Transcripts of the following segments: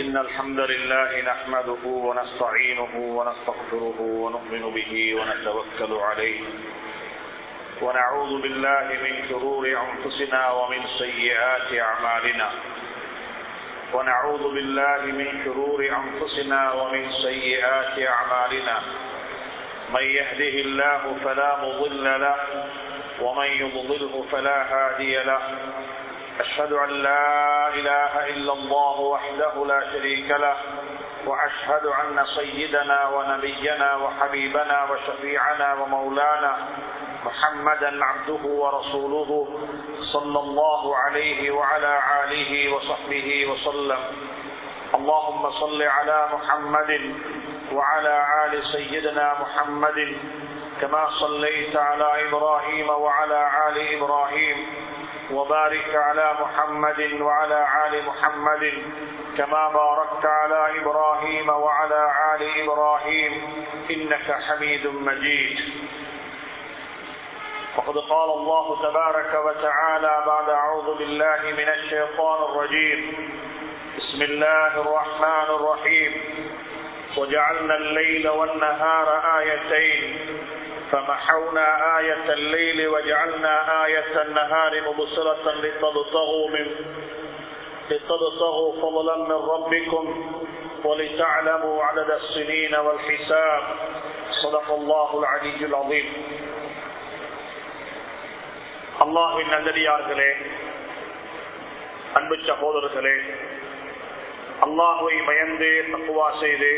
إن الحمد لله نحمده ونستعينه ونستغفره ونؤمن به ونتوكل عليه ونعوذ بالله من شرور أنفسنا ومن سيئات أعمالنا ونعوذ بالله من شرور أنفسنا ومن سيئات أعمالنا من يهده الله فلا مضل له ومن يضلله فلا هادي له أشهد أن لا إله إلا الله وحده لا شريك له وأشهد أن سيدنا ونبينا وحبيبنا وشفيعنا ومولانا محمدا عبده ورسوله صلى الله عليه وعلى آله وصحبه وسلم اللهم صل على محمد وعلى آل سيدنا محمد كما صليت على إبراهيم وعلى آل إبراهيم وبارك على محمد وعلى آل محمد كما باركت على إبراهيم وعلى آل إبراهيم إنك حميد مجيد وقد قال الله تبارك وتعالى بعد أعوذ بالله من الشيطان الرجيم بسم الله الرحمن الرحيم وجعلنا الليل والنهار آيتين فمحونا آية الليل وجعلنا آية النهار مبصرة لتبتغوا من لتبتغوا فضلا من ربكم ولتعلموا عدد السنين والحساب صدق الله العلي العظيم அல்லாஹின் நல்லடியார்களே அன்பு சகோதரர்களே அல்லாஹுவை பயந்து தக்குவா செய்து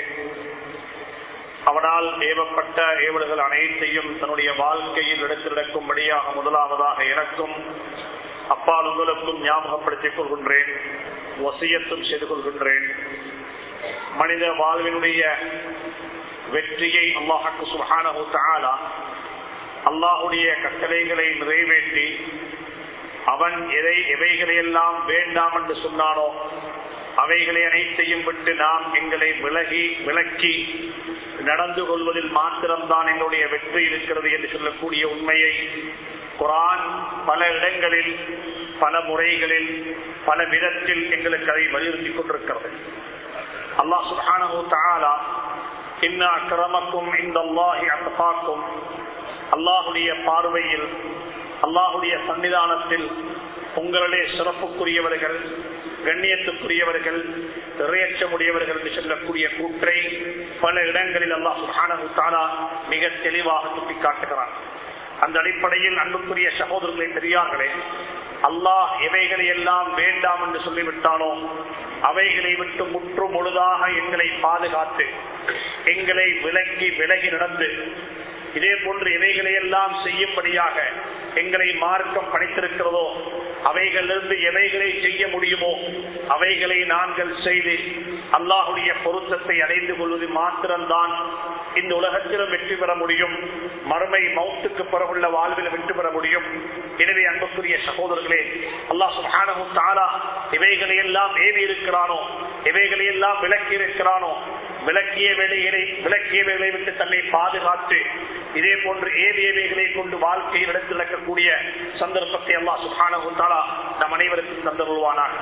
அவனால் ஏவப்பட்ட ஏவல்கள் அனைத்தையும் தன்னுடைய வாழ்க்கையில் எடுத்திடக்கும்படியாக முதலாவதாக எனக்கும் அப்பால் உங்களுக்கும் ஞாபகப்படுத்திக் கொள்கின்றேன் வசியத்தும் செய்து கொள்கின்றேன் மனித வாழ்வினுடைய வெற்றியை அல்லாஹாக்கு சுகானு தாலா அல்லாஹுடைய கட்டளைகளை நிறைவேற்றி அவன் எதை எவைகளையெல்லாம் வேண்டாம் என்று சொன்னானோ அவைகளை அனைத்தையும் விட்டு நாம் எங்களை விலகி விலக்கி நடந்து கொள்வதில் மாத்திரம்தான் எங்களுடைய வெற்றி இருக்கிறது என்று சொல்லக்கூடிய உண்மையை குரான் பல இடங்களில் பல முறைகளில் பல விதத்தில் எங்களுக்கு அதை வலியுறுத்தி கொண்டிருக்கிறது அல்லாஹ் சுஹானு தாலா இன்ன அக்கிரமக்கும் இந்த அல்லாஹி அத்தபாக்கும் அல்லாஹுடைய பார்வையில் அல்லாஹுடைய சன்னிதானத்தில் உங்களுடைய சிறப்புக்குரியவர்கள் கண்ணியத்துக்குரியவர்கள் இறையச்சமுடையவர்கள் என்று சொல்லக்கூடிய கூற்றை பல இடங்களில் அல்லாஹ் சுஹானு தாலா மிக தெளிவாக சுட்டிக்காட்டுகிறான் அந்த அடிப்படையில் அன்புக்குரிய சகோதரர்களை பெரியார்களே அல்லாஹ் எவைகளை எல்லாம் வேண்டாம் என்று சொல்லிவிட்டானோ அவைகளை விட்டு முற்று முழுதாக எங்களை பாதுகாத்து எங்களை விலக்கி விலகி நடந்து இதே போன்று எவைகளை எல்லாம் செய்யும்படியாக எங்களை மார்க்கம் படைத்திருக்கிறதோ அவைகளிலிருந்து எவைகளை செய்ய முடியுமோ அவைகளை நாங்கள் செய்து அல்லாஹுடைய பொருத்தத்தை அடைந்து கொள்வது மாத்திரம்தான் இந்த உலகத்திலும் வெற்றி பெற முடியும் மறுமை மௌத்துக்கு பிறகுள்ள வாழ்வில் வெற்றி பெற முடியும் எனவே அன்புக்குரிய சகோதரர்களே அல்லாஹ் சுஹானமும் தாரா இவைகளை எல்லாம் ஏவி இருக்கிறானோ இவைகளை எல்லாம் விளக்கி இருக்கிறானோ விளக்கிய வேலைகளை விளக்கிய வேலை விட்டு தன்னை பாதுகாத்து இதே போன்று ஏவியவைகளை கொண்டு வாழ்க்கையில் எடுத்து நடக்கக்கூடிய சந்தர்ப்பத்தை அல்லா சுஹானா நம் அனைவருக்கும் தந்தருள்வானாக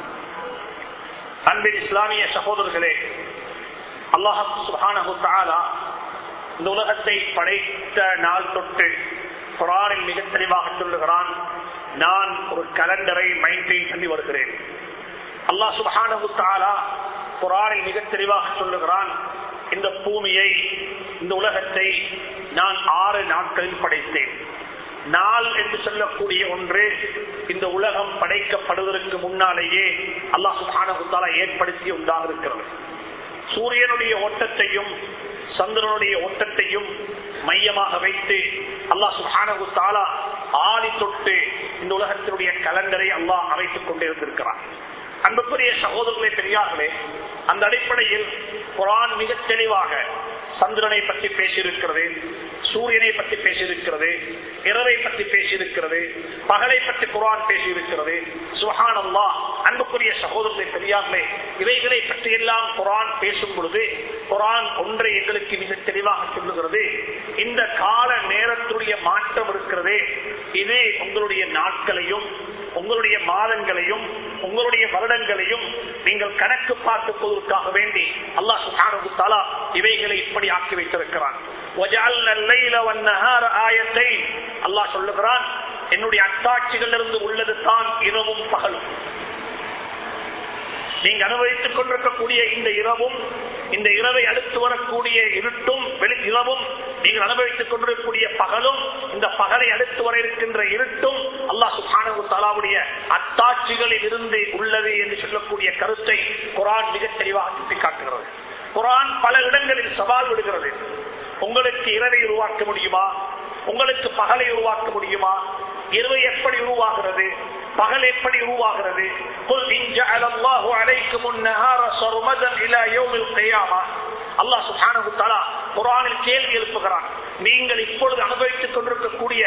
அன்பின் இஸ்லாமிய சகோதரர்களே அல்லாஹ் சுஹானா இந்த உலகத்தை படைத்த நாள் தொட்டு குரானில் மிக தெளிவாக சொல்லுகிறான் நான் ஒரு கலண்டரை மெயின்டைன் பண்ணி வருகிறேன் அல்லாஹ் சுபஹானு தாலா குரானில் மிக தெளிவாக சொல்லுகிறான் இந்த பூமியை இந்த உலகத்தை நான் ஆறு நாட்களில் படைத்தேன் நாள் என்று சொல்லக்கூடிய ஒன்று இந்த உலகம் படைக்கப்படுவதற்கு முன்னாலேயே அல்லாஹ் சுபானகுத்தாலா ஏற்படுத்தி உண்டாக இருக்கிறது சூரியனுடைய ஓட்டத்தையும் சந்திரனுடைய ஓட்டத்தையும் மையமாக வைத்து அல்லாஹ் சுபானகு தாலா ஆணி தொட்டு இந்த உலகத்தினுடைய கலண்டரை அல்லாஹ் அமைத்துக் கொண்டிருந்திருக்கிறார் அன்புக்குரிய சகோதரர்களே பெரியார்களே அந்த அடிப்படையில் குரான் மிக தெளிவாக சந்திரனை பற்றி பேசியிருக்கிறது சூரியனை பற்றி பேசியிருக்கிறது இரவை பற்றி பேசியிருக்கிறது பகலை பற்றி குரான் பேசியிருக்கிறது சுஹானல்லா அன்புக்குரிய சகோதரர்களை பெரியார்களே இவைகளை பற்றி எல்லாம் குரான் பேசும் பொழுது குரான் ஒன்றை எங்களுக்கு மிக தெளிவாக சொல்லுகிறது இந்த கால நேரத்துடைய மாற்றம் இருக்கிறதே இது உங்களுடைய நாட்களையும் உங்களுடைய மாதங்களையும் உங்களுடைய வருடங்களையும் நீங்கள் கணக்கு பார்த்துக் கொள்வதற்காக வேண்டி அல்லாஹ் சுப்ஹானஹு தஆலா இவைகளை இப்படி ஆக்கி வைத்திருக்கிறான் وَجَعَلْنَا اللَّيْلَ وَالنَّهَارَ آيَتَيْنِ அல்லாஹ் சொல்லுகிறான் என்னுடைய அத்தாட்சிகள் இருந்து உள்ளது தான் இரவும் பகலும் நீங்க அனுபவித்துக் கொண்டிருக்கக்கூடிய இந்த இரவும் இந்த இரவை அடுத்து வரக்கூடிய இருட்டும் வெளி இரவும் நீங்கள் அனுபவித்துக் கொண்டிருக்கக்கூடிய பகலும் இந்த பகலை அடுத்து வர இருக்கின்ற இருட்டும் அல்லாஹ் சுபானு தாலாவுடைய அத்தாட்சிகளில் இருந்து உள்ளது என்று சொல்லக்கூடிய கருத்தை குரான் மிக தெளிவாக சுட்டிக்காட்டுகிறது குரான் பல இடங்களில் சவால் விடுகிறது உங்களுக்கு இரவை உருவாக்க முடியுமா உங்களுக்கு பகலை உருவாக்க முடியுமா இரவு எப்படி உருவாகிறது பகல் எப்படி உருவாகிறது قل إن جعل الله عليكم النهار سرمدا إلى يوم القيامة அல்லாஹ் சுப்ஹானஹு தஆலா குர்ஆனில் கேள்வி எழுப்புகிறான் நீங்கள் இப்பொழுது அனுபவித்துக் கொண்டிருக்கக்கூடிய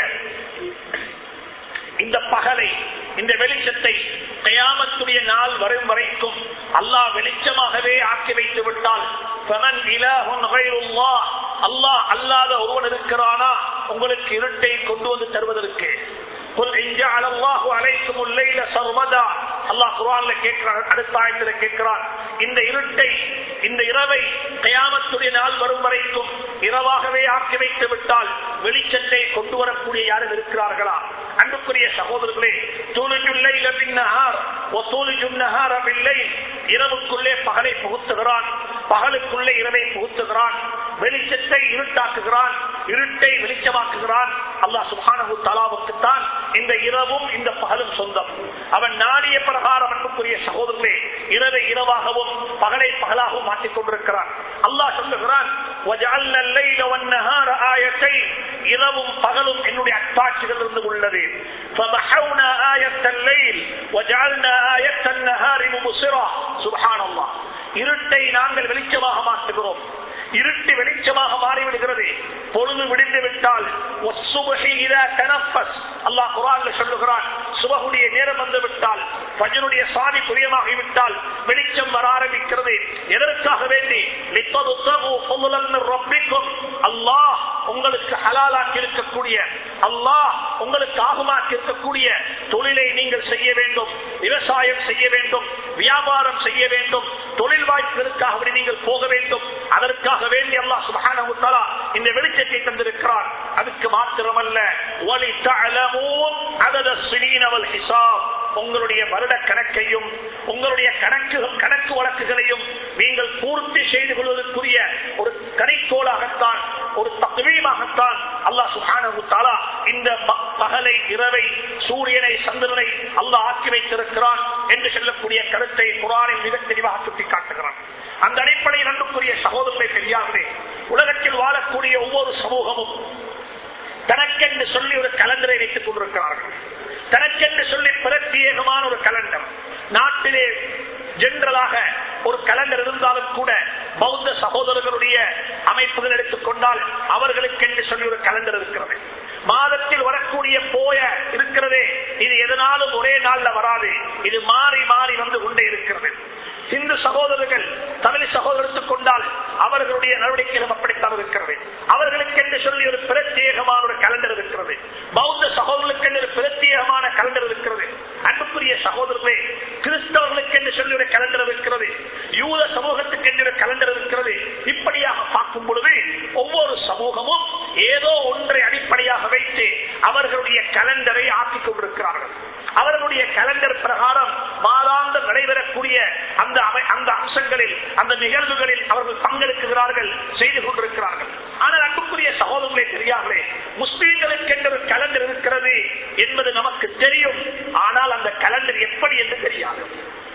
இந்த பகலை இந்த வெளிச்சத்தை கயாமத்துடைய நாள் வரும் வரைக்கும் அல்லாஹ் வெளிச்சமாகவே ஆக்கி வைத்து விட்டால் ஃபமன் இலாஹுன் கைருல்லாஹ் அல்லாஹ் அல்லாத ஒருவன் இருக்கிறானா உங்களுக்கு இருட்டை கொண்டு வந்து தருவதற்கு قل إن جعل الله عليكم الليل سرمدا அல்லாஹ் குர்ஆன்ல கேட்கிறான் அடுத்த ஆயத்துல கேட்கிறான் இந்த இருட்டை இந்த இரவை கயாமத்துடைய நாள் வரும் வரைக்கும் இரவாகவே ஆக்கி வைத்து விட்டால் வெளிச்சத்தை கொண்டு வரக்கூடிய யாரும் இருக்கிறார்களா அன்புக்குரிய சகோதரர்களே தூளுஜுல்லை பின்னஹார் பில்லை இரவுக்குள்ளே பகலை புகுத்துகிறான் பகலுக்குள்ளே இரவை புகுத்துகிறான் வெளிச்சத்தை இருட்டாக்குகிறான் இருட்டை வெளிச்சமாக்குகிறான் அல்லாஹ் சுபானு தலாவுக்குத்தான் இந்த இரவும் இந்த பகலும் சொந்தம் அவன் நாடிய பிரகாரம் அன்புக்குரிய சகோதரர்களே இரவை இரவாகவும் பகலை பகலாகவும் மாற்றிக் கொண்டிருக்கிறான் அல்லாஹ் சொல்லுகிறான் وَجَعَلْنَا اللَّيْلَ وَالنَّهَارَ آيَتَيْنِ இரவும் பகலும் என்னுடைய அத்தாட்சிகள் இருந்து உள்ளது فَمَحَوْنَا آيَةَ اللَّيْلِ وَجَعَلْنَا آيَةَ النَّهَارِ مُبْصِرَةً سبحان الله இருட்டை நாங்கள் வெளிச்சமாக மாற்றுகிறோம் இருட்டு வெளிச்சமாக மாறிவிடுகிறது பொழுது விடிந்து விட்டால் அல்லாஹ் குரான்ல சொல்லுகிறான் சுபகுடைய நேரம் வந்து விட்டால் பஜனுடைய சாதி புரியமாகிவிட்டால் வெளிச்சம் வர ஆரம்பிக்கிறது எதற்காக வேண்டி அல்லாஹ் உங்களுக்கு ஹலாலாக்கி இருக்கக்கூடிய அல்லாஹ் உங்களுக்கு ஆகுமாக்கி இருக்கக்கூடிய தொழிலை நீங்கள் செய்ய வேண்டும் விவசாயம் செய்ய வேண்டும் வியாபாரம் செய்ய வேண்டும் தொழில் வாய்ப்புகளுக்காக நீங்கள் போக வேண்டும் அதற்காக வேண்டி அல்லாஹ் சுபஹானஹு தஆலா இந்த வெளிச்சத்தை தந்திருக்கிறார் அதுக்கு மாத்திரமல்ல வலி தஅலமூன் அதத ஸினீன வல் ஹிசாப் உங்களுடைய வருட கணக்கையும் உங்களுடைய கணக்கு கணக்கு வழக்குகளையும் நீங்கள் பூர்த்தி செய்து கொள்வதற்குரிய ஒரு கணிக்கோளாகத்தான் ஒரு தகுவீமாகத்தான் அல்லாஹ் சுஹானு தாலா இந்த பகலை இரவை சூரியனை சந்திரனை அல்லாஹ் ஆக்கி வைத்திருக்கிறான் என்று சொல்லக்கூடிய கருத்தை குரானில் மிக தெளிவாக சுட்டி காட்டுகிறான் அந்த அடிப்படையில் அன்புக்குரிய சகோதரத்தை தெரியாதே உலகத்தில் வாழக்கூடிய ஒவ்வொரு சமூகமும் தனக்கென்று சொல்லி ஒரு கலண்டரை வைத்துக் கொண்டிருக்கிறார்கள் தனக்கென்று சொல்லி பிரத்யேகமான ஒரு கலண்டர் நாட்டிலே ஜெனரலாக ஒரு கலண்டர் இருந்தாலும் கூட பௌத்த சகோதரர்களுடைய அமைப்புகள் எடுத்துக்கொண்டால் அவர்களுக்கு என்று சொல்லி ஒரு கலண்டர் இருக்கிறது மாதத்தில் வரக்கூடிய போய இருக்கிறதே இது எதனாலும் ஒரே நாள்ல வராது இது மாறி மாறி வந்து கொண்டே இருக்கிறது இந்து சகோதரர்கள் தமிழ் சகோதரத்துக் கொண்டால் அவர்களுடைய நடவடிக்கைகள் அப்படித்தான் இருக்கிறது அவர்களுக்கு என்று சொல்லி ஒரு பிரத்யேகமான ஒரு கலண்டர் இருக்கிறது பௌத்த சகோதரர்களுக்கு என்று ஒரு பிரத்யேகமான கலண்டர் இருக்கிறது அன்புக்குரிய சகோதரர்களே கிறிஸ்தவர்களுக்கு என்று சொல்லி ஒரு கலண்டர் இருக்கிறது யூத சமூகத்துக்கு என்று ஒரு கலண்டர் இருக்கிறது இப்படியாக பார்க்கும் பொழுது ஒவ்வொரு சமூகமும் ஏதோ ஒன்றை அடிப்படையாக வைத்து அவர்களுடைய கலண்டரை ஆக்கிக் கொண்டிருக்கிறார்கள் அவர்களுடைய கலண்டர் பிரகாரம் மாதாந்தம் நடைபெறக்கூடிய அந்த அந்த அம்சங்களில் அந்த நிகழ்வுகளில் அவர்கள் பங்கெடுக்கிறார்கள் செய்து கொண்டிருக்கிறார்கள் ஆனால் அன்புக்குரிய சகோதரர்களே தெரியாமலே முஸ்லீம்களுக்கு என்ற ஒரு கலண்டர் இருக்கிறது என்பது நமக்கு தெரியும் ஆனால் அந்த கலண்டர் எப்படி என்று தெரியாது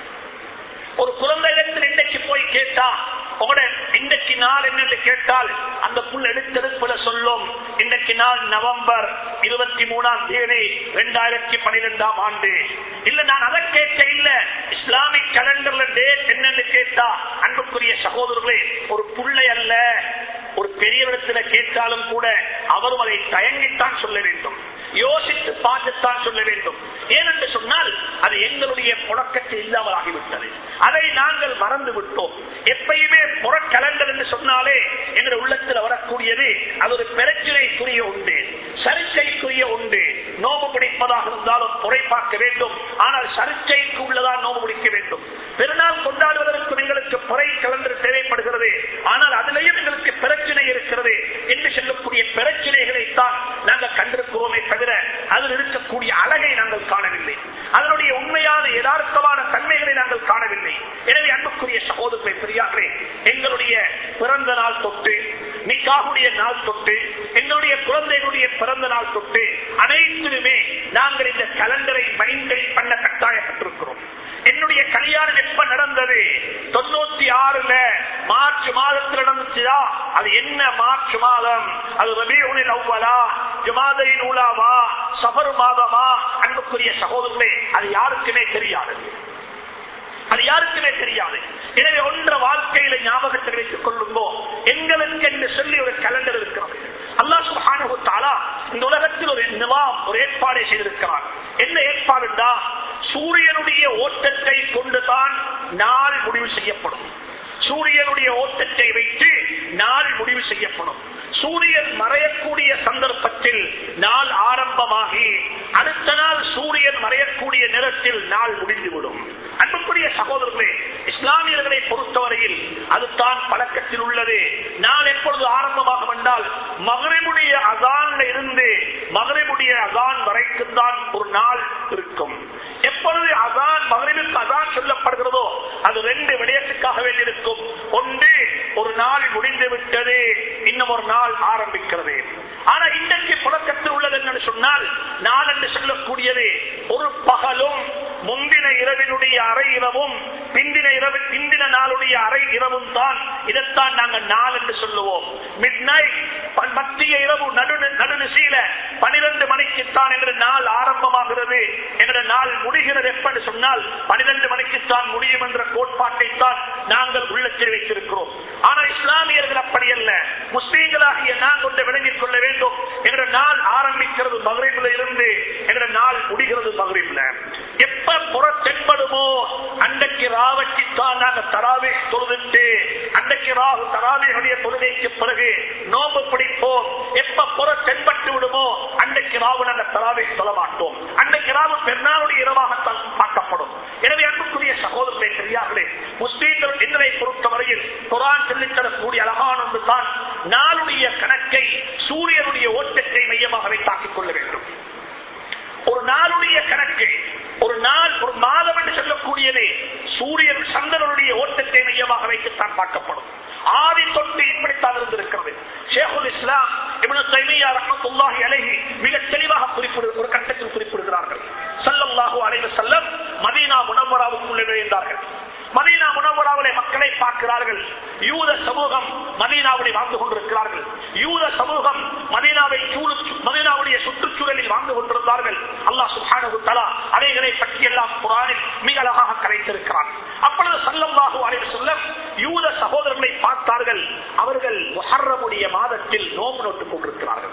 ஒரு குழந்தையிடத்தில் இன்றைக்கு போய் கேட்டா உங்களோட இன்றைக்கு நாள் என்னன்னு கேட்டால் அந்த புல் எடுத்தெடுப்புல சொல்லும் இன்றைக்கு நாள் நவம்பர் இருபத்தி மூணாம் தேதி இரண்டாயிரத்தி பனிரெண்டாம் ஆண்டு இல்ல நான் அதை கேட்க இல்ல இஸ்லாமிக் கலண்டர்ல டேட் என்னன்னு கேட்டா அன்புக்குரிய சகோதரர்களே ஒரு புள்ளை அல்ல ஒரு பெரியவரிடத்துல கேட்டாலும் கூட அவரும் அதை தயங்கித்தான் சொல்ல வேண்டும் யோசித்து பார்த்துத்தான் சொல்ல வேண்டும் ஏனென்று சொன்னால் அது எங்களுடைய புழக்கத்தில் இல்லாமல் ஆகிவிட்டது அதை நாங்கள் மறந்து விட்டோம் எப்பயுமே புறக்கலண்டர் என்று சொன்னாலே எங்கள் உள்ளத்தில் வரக்கூடியது அது ஒரு பிரச்சனைக்குரிய உண்டு சர்ச்சைக்குரிய உண்டு நோம்பு பிடிப்பதாக இருந்தாலும் குறை பார்க்க வேண்டும் சர்ச்சைக்கு உள்ளதான் நோம்பு முடிக்க வேண்டும் பெருநாள் கொண்டாடுவதற்கு எங்களுக்கு புறை கலந்தர் தேவைப்படுகிறது ஆனால் அதிலேயும் எங்களுக்கு பிரச்சனை இருக்கிறது என்று சொல்லக்கூடிய பிரச்சனைகளை தான் நாங்கள் கண்டிருக்கிறோமே தவிர அதில் இருக்கக்கூடிய அழகை நாங்கள் காணவில்லை அதனுடைய உண்மையான யதார்த்தமான தன்மைகளை நாங்கள் காணவில்லை எனவே அன்புக்குரிய சகோதரர்களை பெரியார்களே எங்களுடைய பிறந்த நாள் தொட்டு நிக்காவுடைய நாள் தொட்டு எங்களுடைய குழந்தைகளுடைய பிறந்த நாள் தொட்டு அனைத்திலுமே நாங்கள் இந்த கலண்டரை மைண்டைன் பண்ண கட்டாயப்பட்டிருக்கிறோம் என்னுடைய கல்யாணம் எப்ப நடந்தது தொண்ணூத்தி ஆறுல மார்ச் மாதத்தில் நடந்துச்சுதா அது என்ன மார்ச் மாதம் அது ரபியுனில் அவ்வளா ஜுமாதையின் ஊலாவா சபர் மாதமா அன்புக்குரிய சகோதரர்களே அது யாருக்குமே தெரியாது அது யாருக்குமே தெரியாது எனவே ஒன்ற வாழ்க்கையில ஞாபகத்தில் வைத்துக் கொள்ளுங்கோ எங்களுக்கு என்று சொல்லி ஒரு கலண்டர் இருக்கிறது அல்லாஹ் சுப்ஹானஹு தஆலா இந்த உலகத்தில் ஒரு நிவாம் ஒரு ஏற்பாடை செய்திருக்கிறார் என்ன ஏற்பாடுண்டா சூரியனுடைய ஓட்டத்தை கொண்டுதான் நாள் முடிவு செய்யப்படும் சூரியனுடைய ஓட்டத்தை வைத்து நாள் முடிவு செய்யப்படும் சூரியன் மறையக்கூடிய சந்தர்ப்பத்தில் நாள் ஆரம்பமாகி அடுத்த நாள் சூரியன் மறையக்கூடிய நேரத்தில் நாள் முடிந்துவிடும் அன்புக்குரிய சகோதரர்களே இஸ்லாமியர்களை பொறுத்தவரையில் அதுதான் பழக்கத்தில் உள்ளது நாள் எப்பொழுது ஆரம்பமாகும் என்றால் மகரிபுடைய அகான்ல இருந்து மகரிபுடைய அகான் வரைக்கும் தான் ஒரு நாள் இருக்கும் எப்பொழுது அதான் மகரிபுக்கு அதான் சொல்லப்படுகிறதோ அது ரெண்டு விடயத்துக்காக வேண்டியிருக்கும் ஒன்று ஒரு நாள் முடிந்து விட்டது இன்னும் ஒரு நாள் ஆரம்பிக்கிறது ஆனா இன்றைக்கு புழக்கத்தில் உள்ளது என்னன்னு சொன்னால் நாள் என்று சொல்லக்கூடியது ஒரு பகலும் முந்தின இரவினுடைய அரை இரவும் பிந்தின இரவு பிந்தின நாளுடைய அரை இரவும் தான் இதைத்தான் நாங்கள் நாள் என்று சொல்லுவோம் மிட் நைட் மத்திய இரவு நடு நடுநிசையில பனிரெண்டு மணிக்குத்தான் என்ற நாள் ஆரம்பமாகிறது என்ற நாள் முடிகிறது எப்படி சொன்னால் பனிரெண்டு மணிக்குத்தான் முடியும் என்ற கோட்பாட்டை தான் நாங்கள் உள்ளத்தில் வைத்திருக்கிறோம் ஆனால் இஸ்லாமியர்கள் அப்படி அல்ல முஸ்லீம்களாகிய நான் கொண்டு விளங்கிக் கொள்ள வேண்டும் என்ற நாள் ஆரம்பிக்கிறது மகரிபில் இருந்து என்ற நாள் முடிகிறது மகரிபில் எப்ப புற தென்படுமோ அன்றைக்கு ராவச்சித்தான் நாங்க தராவே தொழுதுட்டு அன்றைக்கு ராகு தராவிகளுடைய தொழுகைக்கு பிறகு நோம்பு பிடிப்போம் எப்ப புற தென்பட்டு விடுமோ அன்றைக்கு ராவு நாங்க தராவை சொல்ல மாட்டோம் அன்றைக்கு ராவு பெருநாளுடைய இரவாகத்தான் பார்க்கப்படும் எனவே அன்புக்குரிய சகோதரர்களை பெரியார்களே முஸ்லீம்கள் எங்களை பொறுத்தவரையில் குரான் சொல்லித்தரக்கூடிய அழகான ஒன்று தான் நாளுடைய கணக்கை சூரியனுடைய ஓட்டத்தை மையமாக வைத்தாக்கிக் கொள்ள வேண்டும் ஒரு நாளுடைய கணக்கு ஒரு நாள் ஒரு மாதம் என்று சொல்லக்கூடியது சூரியன் சந்திரனுடைய ஓட்டத்தை மையமாக வைத்துத்தான் பார்க்கப்படும் ஆதி தொட்டு இப்படித்தான் இருந்திருக்கிறது ஷேகுல் இஸ்லாம் இவனு தைமையா ரஹமத்துல்லாஹி அலைஹி மிக தெளிவாக குறிப்பிடு ஒரு கட்டத்தில் குறிப்பிடுகிறார்கள் சல்லல்லாஹு அலைஹி செல்லம் மதீனா முனவராவுக்குள்ளே நுழைந்தார்கள் மதீனா முனவராவிலே மக்களை பார்க்கிறார்கள் யூத சமூகம் மதீனாவுடைய வாழ்ந்து கொண்டிருக்கிறார்கள் யூத சமூகம் மதீனாவை மதீனாவுடைய சுற்றுச்சூழலில் வாழ்ந்து கொண்டிருந்தார்கள் அல்லாஹ் சுஹானு தலா அவைகளை பற்றி எல்லாம் குரானில் மிக அழகாக கலைத்திருக்கிறார் அப்பொழுது சல்லல்லாஹு அலைஹி செல்லம் யூத சகோதரர்களை பார்த்தார்கள் அவர்கள் முஹர்ரமுடைய மாதத்தில் நோம்பு நோட்டுக் கொண்டிருக்கிறார்கள்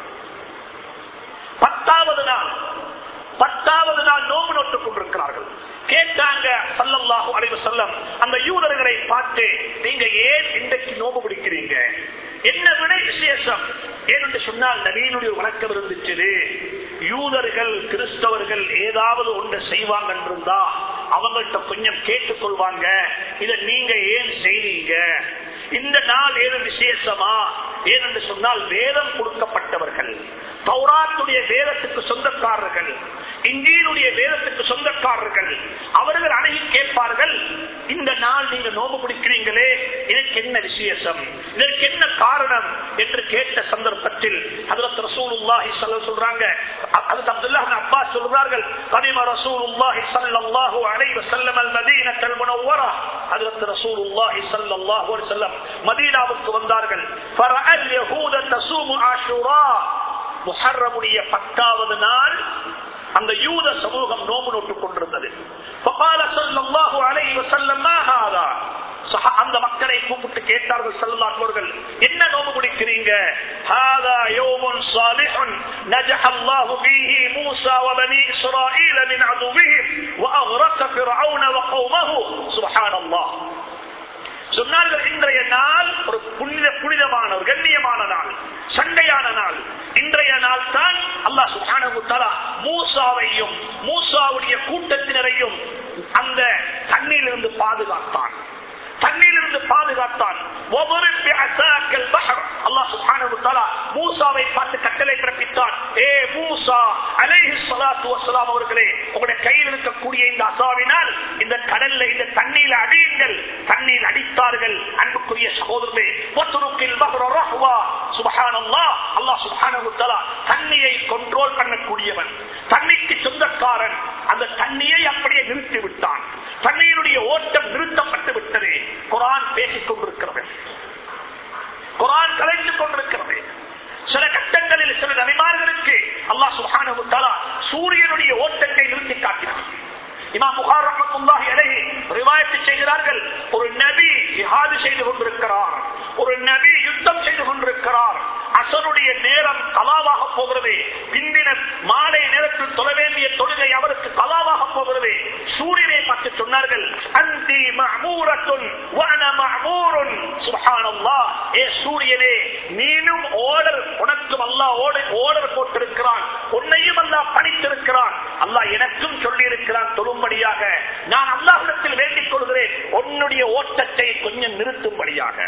பத்தாவது நாள் பத்தாவது நாள் நோம்பு நோட்டுக் கொண்டிருக்கிறார்கள் கேட்டாங்க சல்லல்லாஹு அலைவு செல்லம் அந்த யூதர்களை பார்த்து நீங்க ஏன் இன்றைக்கு நோம்பு பிடிக்கிறீங்க என்ன விட விசேஷம் ஏனென்று சொன்னால் நவீனுடைய வழக்கம் இருந்துச்சு யூதர்கள் கிறிஸ்தவர்கள் ஏதாவது ஒன்று செய்வாங்க இருந்தா அவங்கள்ட்ட கொஞ்சம் கேட்டுக்கொள்வாங்க இதை நீங்க ஏன் செய்வீங்க இந்த நாள் ஏது விசேஷமா ஏனென்று சொன்னால் வேதம் கொடுக்கப்பட்டவர்கள் பௌராத்துடைய வேதத்துக்கு சொந்தக்காரர்கள் இந்தியனுடைய வேதத்துக்கு சொந்தக்காரர்கள் அவர்கள் அணுகி கேட்பார்கள் இந்த நாள் நீங்க நோம்பு பிடிக்கிறீங்களே இதற்கு என்ன விசேஷம் இதற்கு என்ன காரணம் என்று கேட்ட சந்தர்ப்பத்தில் அதுல ரசூலுல்லாஹி சொல்றாங்க அது அப்துல்லாஹ் அப்பாஸ் சொல்றார்கள் கதிம ரசூலுல்லாஹி ஸல்லல்லாஹு அலைஹி வஸல்லம் அல் மதீனத்துல் முனவ்வரா ஹஜ்ரத் ரசூலுல்லாஹி ஸல்லல்லாஹு அலைஹி வஸல்லம் மதீனாவுக்கு வந்தார்கள் ஃபரஅல் யஹூத தஸூமு ஆஷூரா முஹர்ரமுடைய பத்தாவது நாள் அந்த யூத சமூகம் நோம்பு நோட்டுக் கொண்டிருந்தது அந்த மக்களை கூப்பிட்டு கேட்டார்கள் செல்லார்கள் என்ன நோம்பு முடிக்கிறீங்க சொன்னார்கள் இன்றைய நாள் ஒரு புனித புனிதமான ஒரு கண்ணியமான நாள் சண்டையான நாள் இன்றைய நாள் தான் அல்லாஹ் சுப்ஹானஹு தஆலா மூசாவையும் மூசாவுடைய கூட்டத்தினரையும் அந்த தண்ணீரிலிருந்து பாதுகாத்தான் தண்ணீரிலிருந்து பாதுகாத்தான் ஒவ்வொரு பிஅசாக்கல் பஹர் அல்லாஹ் சுப்ஹானஹு வ தஆலா மூசாவை பார்த்து கட்டளை பிறப்பித்தான் ஏ மூசா அலைஹி ஸலாத்து வஸலாம் அவர்களே உங்களுடைய கையில் இருக்கக்கூடிய இந்த அசாவினால் இந்த கடல்ல இந்த தண்ணீர் அடியுங்கள் தண்ணீர் அடித்தார்கள் அன்புக்குரிய சகோதரர்களே வத்ருக்கில் பஹர ரஹ்வா சுப்ஹானல்லாஹ் அல்லாஹ் சுப்ஹானஹு வ தஆலா தண்ணியை கண்ட்ரோல் பண்ணக்கூடியவன் தண்ணிக்கு சொந்தக்காரன் அந்த தண்ணியை அப்படியே நிறுத்தி விட்டான் தண்ணீருடைய ஓட்டம் நிறுத்தப்பட்டு விட்டது குரான் பேசிக் கொண்டிருக்கிறது குரான் கலைத்துக் கொண்டிருக்கிறது சில கட்டங்களில் சில நபிமார்களுக்கு அல்லாஹ் சுப்ஹானஹு வ தஆலா சூரியனுடைய ஓட்டத்தை நிறுத்தி காட்டினார் இமாம் புகார் ரஹ்மத்துல்லாஹி அலைஹி ரிவாயத் செய்கிறார்கள் ஒரு நபி ஜிஹாது செய்து கொண்டிருக்கிறார் ஒரு நபி யுத்தம் செய்து கொண்டிருக்கிறார் அசருடைய நேரம் கலாவாக போகிறது பிந்தின மாலை நேரத்தில் தொழ வேண்டிய தொழுகை அவருக்கு கலாவாக போகிறது சூரியனை பார்த்து சொன்னார்கள் அந்தி மஅமூரத்துன் வஅன மஅமூருன் சுப்ஹானல்லாஹ் ஏ சூரியனே நீனும் ஓடர் உனக்கும் அல்லாஹ் ஓடர் ஓடர் போட்டிருக்கிறான் உன்னையும் அல்லாஹ் பணித்திருக்கிறான் அல்லாஹ் எனக்கும் சொல்லி இருக்கிறான் தொழும்படியாக நான் அல்லாஹிடத்தில் வேண்டிக் கொள்கிறேன் உன்னுடைய ஓட்டத்தை கொஞ்சம் நிறுத்தும்படியாக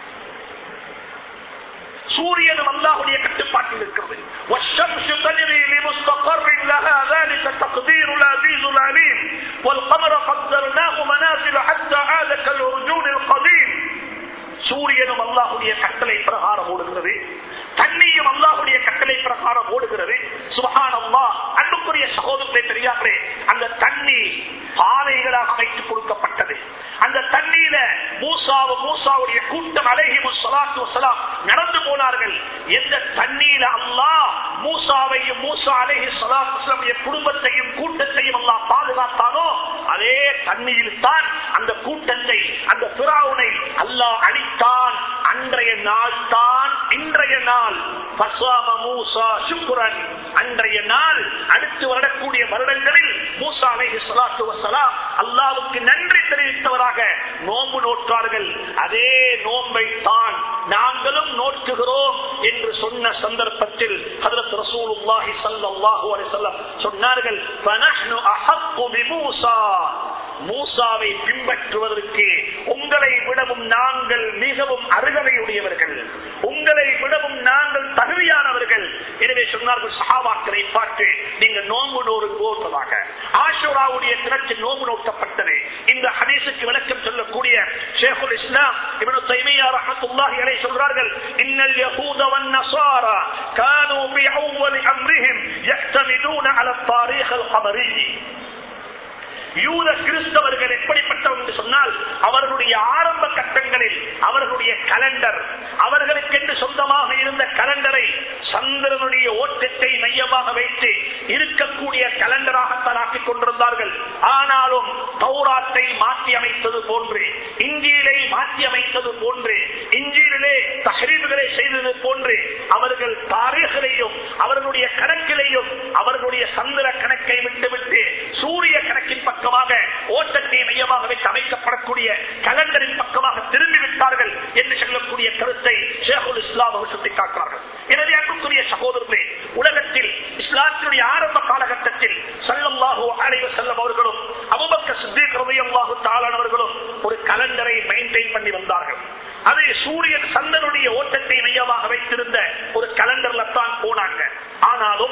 சூரியனும் அல்லாஹுடைய கட்டுப்பாட்டில் இருக்கிறது والشمس تجري لمستقر لها ذلك تقدير العزيز العليم والقمر قدرناه منازل حتى عاد كالعرجون القديم சூரியனும் அல்லாஹுடைய கட்டளை பிரகாரம் ஓடுகிறது தண்ணியும் அல்லாஹுடைய கட்டளை பிரகாரம் ஓடுகிறது சுபகானம்மா அன்புக்குரிய சகோதரத்தை தெரியாமலே அந்த தண்ணி பாதைகளாக அமைத்துக் கொடுக்கப்பட்டது அந்த தண்ணீர மூசாவும் மூசாவுடைய கூட்டம் அழகி முசலாத்து வசலாம் நடந்து போனார்கள் எந்த தண்ணீர அல்லாஹ் மூசாவையும் மூசா அழகி சலாத்து வசலாமுடைய குடும்பத்தையும் கூட்டத்தையும் அல்லாஹ் பாதுகாத்தானோ அதே தண்ணீரில் தான் அந்த கூட்டத்தை அந்த பிராவுனை அல்லாஹ் அழித்தான் அன்றைய நாள் தான் இன்றைய நாள் பசாம மூசா சுக்குரன் அன்றைய நாள் அடுத்து வரக்கூடிய வருடங்களில் மூசா அலைஹி ஸலாத்து வஸலாம் அல்லாஹ்வுக்கு நன்றி தெரிவித்தவராக நோன்பு நோற்றார்கள் அதே நோன்பை தான் நாங்களும் நோற்றுகிறோம் என்று சொன்ன சந்தர்ப்பத்தில் ஹஜரத் ரசூலுல்லாஹி ஸல்லல்லாஹு அலைஹி வஸல்லம் சொன்னார்கள் ஃபனஹ்னு அஹqqu பிமூசா மூசாவை பின்பற்றுவதற்கு உங்களை விடவும் நாங்கள் மிகவும் அருகதையுடையவர்கள் உங்களை விடவும் நாங்கள் தகுதியானவர்கள் எனவே சொன்னார்கள் சஹாபாக்களை பார்த்து நீங்க நோம்பு நோறு போட்டதாக ஆஷோராவுடைய தினத்தில் நோம்பு நோட்டப்பட்டது இந்த ஹதீஸுக்கு விளக்கம் சொல்லக்கூடிய ஷேகுல் இஸ்லாம் இவனு தைமையா ரஹமத்துல்லாஹி அலைஹி சொல்றார்கள் இன்னல் யஹூத வன் நஸாரா كانوا بأول أمرهم يعتمدون على التاريخ القمري யூத கிறிஸ்தவர்கள் எப்படிப்பட்டவர்கள் என்று சொன்னால் அவர்களுடைய ஆரம்ப கட்டங்களில் அவர்களுடைய கலண்டர் அவர்களுக்கென்று சொந்தமாக இருந்த கலண்டரை சந்திரனுடைய ஓட்டத்தை மையமாக வைத்து இருக்கக்கூடிய கலண்டராகத்தான் ஆக்கிக் கொண்டிருந்தார்கள் ஆனாலும் தௌராத்தை மாற்றி அமைத்தது போன்று இஞ்சியிலை மாற்றி அமைத்தது போன்று இஞ்சியிலே தஹரீவுகளை செய்தது போன்று அவர்கள் தாரீகளையும் அவர்களுடைய கணக்கிலையும் அவர்களுடைய சந்திர கணக்கை விட்டுவிட்டு சூரிய கணக்கின் பக்கமாக ஓட்டத்தை மையமாக வைத்து அமைக்கப்படக்கூடிய கலண்டரின் பக்கமாக திரும்பி விட்டார்கள் என்று சொல்லக்கூடிய கருத்தை ஷேகுல் இஸ்லாம் அவர் சுட்டிக்காட்டுறார்கள் எனவே அன்புக்குரிய சகோதரர்களே உலகத்தில் இஸ்லாத்தினுடைய ஆரம்ப காலகட்டத்தில் சல்லல்லாஹு அலைவ செல்லம் அவர்களும் அபுபக்க சித்திக் ரலியல்லாஹு தாளானவர்களும் ஒரு கலண்டரை மெயின்டைன் பண்ணி வந்தார்கள் அது சூரியன் சந்தனுடைய ஓட்டத்தை மையமாக வைத்திருந்த ஒரு கலண்டர்ல தான் போனாங்க ஆனாலும்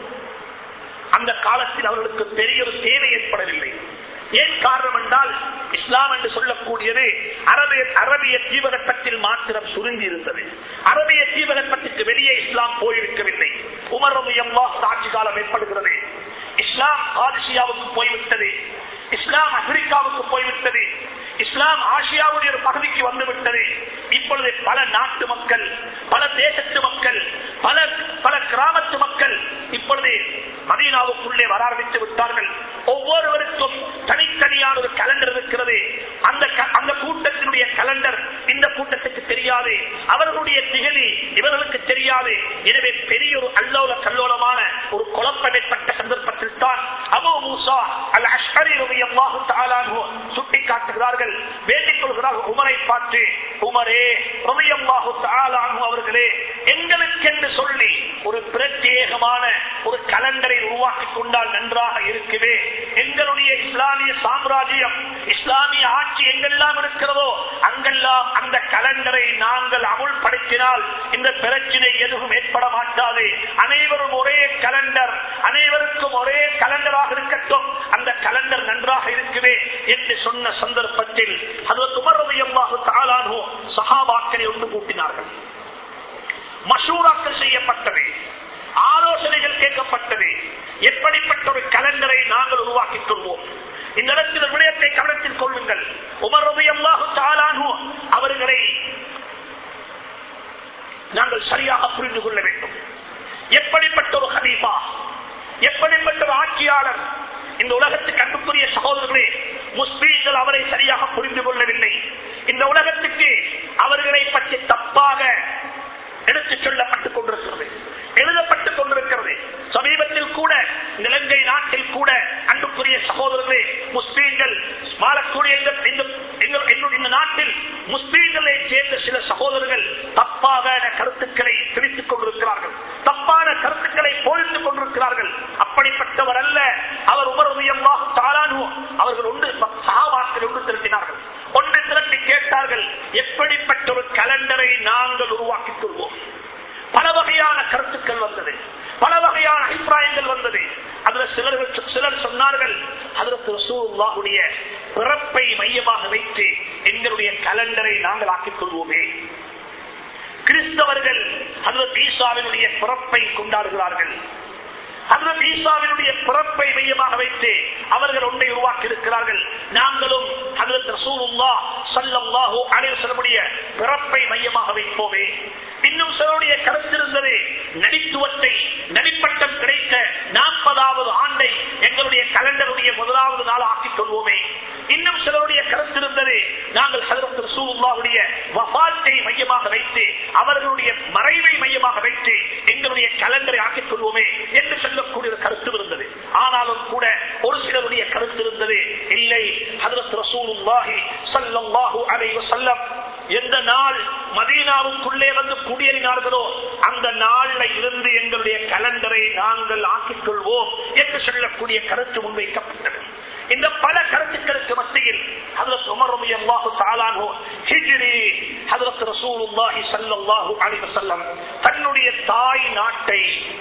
அந்த காலத்தில் அவர்களுக்கு பெரிய ஒரு தேவை ஏற்படவில்லை ஏன் காரணம் என்றால் இஸ்லாம் என்று சொல்லக்கூடியது அரபிய அரபிய தீபகற்பத்தில் மாத்திரம் சுருங்கி இருந்தது அரபிய தீபகற்பத்துக்கு வெளியே இஸ்லாம் போயிருக்கவில்லை உமர் ரபியல்லா ஆட்சி காலம் ஏற்படுகிறது இஸ்லாம் ஆசியாவுக்கு போய்விட்டது இஸ்லாம் ஆப்பிரிக்காவுக்கு போய்விட்டது இஸ்லாம் ஆசியாவுடைய ஒரு பகுதிக்கு வந்துவிட்டது இப்பொழுது பல நாட்டு மக்கள் பல தேசத்து மக்கள் பல பல கிராமத்து மக்கள் இப்பொழுது மதீனாவுக்குள்ளே வர ஆரம்பித்து விட்டார்கள் ஒவ்வொருவருக்கும் தனித்தனியான ஒரு கலண்டர் இருக்கிறது அந்த க- அந்த கூட்டத்தினுடைய கலண்டர் இந்த கூட்டத்துக்கு தெரியாது அவர்களுடைய திகழி இவர்களுக்கு தெரியாது எனவே பெரிய ஒரு அல்லோல கல்லோலமான ஒரு குழப்பம் ஏற்பட்ட சந்தர்ப்பத்தில் தான் அபு மூசா அல் அஷ்ஹரி ரலியல்லாஹு தஆலா அன்ஹு சுட்டி காட்டுகிறார்கள் வேண்டிக் கொள்கிறார்கள் உமரை பார்த்து உமரே ரலியல்லாஹு தஆலா அன்ஹு அவர்களே எங்களுக்கென்று சொல்லி ஒரு பிரத்யேகமான ஒரு கலண்டரை உருவாக்கி கொண்டால் நன்றாக இருக்குவே எங்களுடைய இஸ்லாமிய சாம்ராஜ்யம் இஸ்லாமிய ஆட்சி எங்கெல்லாம் இருக்கிறதோ அங்கெல்லாம் அந்த கலண்டரை நாங்கள் அமுல்படுத்தினால் இந்த பிரச்சனை எதுவும் ஏற்பட மாட்டாது அனைவரும் ஒரே கலண்டர் அனைவருக்கும் ஒரே கலண்டராக இருக்கட்டும் அந்த கலண்டர் நன்றாக இருக்குவே என்று சொன்ன சந்தர்ப்பத்தில் அது துமரதையமாக தாளானோ சகாபாக்களை ஒன்று கூட்டினார்கள் மசூராக்கள் செய்யப்பட்டது ஆலோசனைகள் கேட்கப்பட்டது எப்படிப்பட்ட ஒரு கலண்டரை நாங்கள் உருவாக்கிக் கொள்வோம் இந்த இடத்தில் விடயத்தை கவனத்தில் கொள்ளுங்கள் உமரதையல்லாஹு தாளானோ அவர்களை நாங்கள் சரியாக புரிந்து கொள்ள வேண்டும் எப்படிப்பட்ட ஒரு ஹலீஃபா எப்படிப்பட்ட ஒரு ஆட்சியாளர் இந்த உலகத்துக்கு அன்புக்குரிய சகோதரர்களே முஸ்லீம்கள் அவரை சரியாக புரிந்து கொள்ளவில்லை இந்த உலகத்துக்கு அவர்களை பற்றி தப்பாக எடுத்துச் சொல்லப்பட்டுக் கொண்டிருக்கிறது எழுதப்பட்டுக் கொண்டிருக்கிறது சமீபத்தில் கூட இலங்கை நாட்டில் கூட அன்புக்குரிய சகோதரர்களே முஸ்லீம்கள் வாழக்கூடிய இந்த- இந்த- எங்கள்- எங்களுடைய இந்த நாட்டில் முஸ்லீம்களை சேர்ந்த சில சகோதரர்கள் தப்பான கருத்துக்களை திரித்துக் கொண்டிருக்கிறார்கள் தப்பான கருத்துக்களை போதித்துக் கொண்டிருக்கிறார்கள் அப்படிப்பட்டவர் அல்ல அவர் உமரவியமாக தாரானு அவர்கள் ஒன்று சகாபாக்கள் ஒன்று திரட்டினார்கள் ஒன்று திரட்டி கேட்டார்கள் எப்படிப்பட்ட ஒரு கலண்டரை நாங்கள் உருவாக்கிக் கொள்வோம் பல வகையான கருத்துக்கள் வந்தது பல வகையான அபிப்பிராயங்கள் வந்தது அதுல சிலர்கள் சிலர் சொன்னார்கள் அதற்கு ரசூலுல்லாஹுடைய பிறப்பை மையமாக வைத்து எங்களுடைய கலண்டரை நாங்கள் ஆக்கிக் கொள்வோமே கிறிஸ்தவர்கள் அதற்கு ஈசாவினுடைய பிறப்பை கொண்டாடுகிறார்கள் அதற்கு ஈசாவினுடைய பிறப்பை மையமாக வைத்து அவர்கள் ஒன்றை உருவாக்கி இருக்கிறார்கள் நாங்களும் அதற்கு ரசூலுல்லா சல்லல்லாஹு அலைஹி வஸல்லமுடைய பிறப்பை மையமாக வைப்போமே இன்னும் சிலருடைய கருத்து இருந்தது நடித்துவத்தை நடிப்பட்டம் கிடைத்த நாற்பதாவது ஆண்டை எங்களுடைய கலண்டருடைய முதலாவது நாள் ஆக்கிக் கொள்வோமே இன்னும் சிலருடைய கருத்து இருந்தது நாங்கள் ஹதரத் ரசூலுல்லாஹுடைய வஃபாத்தை மையமாக வைத்து அவர்களுடைய மறைவை மையமாக வைத்து எங்களுடைய கலண்டரை ஆக்கிக் கொள்வோமே என்று சொல்லக்கூடிய ஒரு கருத்து இருந்தது ஆனாலும் கூட ஒரு சிலருடைய கருத்து இருந்தது இல்லை ஹதரத் ரசூலுல்லாஹி ஸல்லல்லாஹு அலைஹி வஸல்லம் எந்த நாள் மதீனாவுக்குள்ளே வந்து குடியேறினார்களோ அந்த நாள்ல இருந்து எங்களுடைய கலண்டரை நாங்கள் ஆக்கிக் கொள்வோம் என்று சொல்லக்கூடிய கருத்து முன்வைக்கப்பட்டது இந்த பல கருத்துக்களுக்கு மத்தியில் ஹதரத் உமர் ரலியல்லாஹு தஆலா அன்ஹு ஹிஜ்ரி ஹதரத் ரசூலுல்லாஹி ஸல்லல்லாஹு அலைஹி வஸல்லம் தன்னுடைய தாய் நாட்டை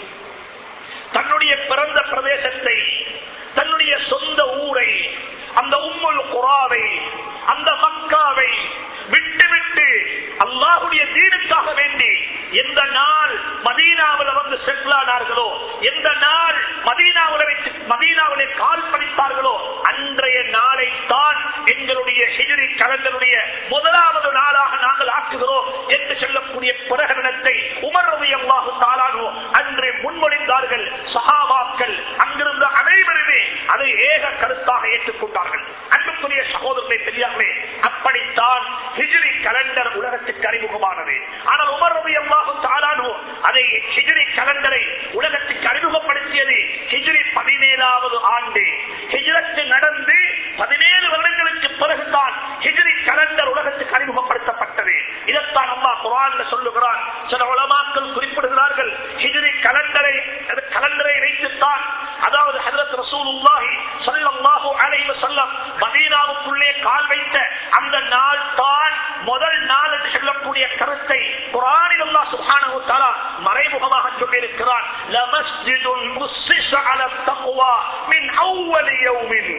தன்னுடைய பிறந்த பிரதேசத்தை தன்னுடைய சொந்த ஊரை அந்த உம்முல் குராவை அந்த மக்காவை விட்டு விட்டு அல்லாஹுடைய தீனுக்காக வேண்டி எந்த நாள் மதீனாவில் வந்து செட்டில் ஆனார்களோ எந்த நாள் மதீனாவில் வைத்து மதீனாவிலே கால் படித்தார்களோ அன்றைய நாளை தான் எங்களுடைய ஹிஜரி கலங்களுடைய முதலாவது நாளாக நாங்கள் ஆக்குகிறோம் என்று சொல்லக்கூடிய பிரகடனத்தை உமர் ரவி அல்லாஹு தாலானோ அன்று முன்மொழிந்தார்கள் சஹாபாக்கள் அங்கிருந்த அனைவருமே அதை ஏக கருத்தாக ஏற்றுக்கொண்டார்கள் அன்புக்குரிய சகோதரர்களை தெரியாமலே அப்படித்தான் ஹிஜ்ரி கலண்டர் உலகத்துக்கு அறிமுகமானது ஆனால் உமர் ரவி அல்லாஹு தாலானோ அதை ஹிஜ்ரி கலண்டரை உலகத்துக்கு அறிமுகப்படுத்தியது ஹிஜ்ரி பதினேழாவது ஆண்டு ஹிஜ்ரத்து நடந்து பதினேழு வருடங்களுக்கு பிறகுதான் ஹிஜ்ரி கலண்டர் உலகத்துக்கு அறிமுகப்படுத்தப்பட்டது இதைத்தான் அம்மா குரான்ல சொல்லுகிறார் சில உலமாக்கள் குறிப்பிடுகிறார்கள் ஹிஜ்ரி கலண்டரை அது கலண்டரை வைத்துத்தான் அதாவது ஹஜரத் ரசூலுல்லாஹி ஸல்லல்லாஹு அலைஹி வஸல்லம் மதீனாவுக்குள்ளே கால் வைத்த அந்த நாள் தான் முதல் நாள் என்று சொல்லக்கூடிய கருத்தை குர்ஆனில் அல்லாஹ் சுப்ஹானஹு வ தஆலா மறைமுகமாக சொல்லியிருக்கிறார் லமஸ்ஜிதுன் முஸ்ஸிஸ அலா தக்வா மின் அவ்வல் யௌமின்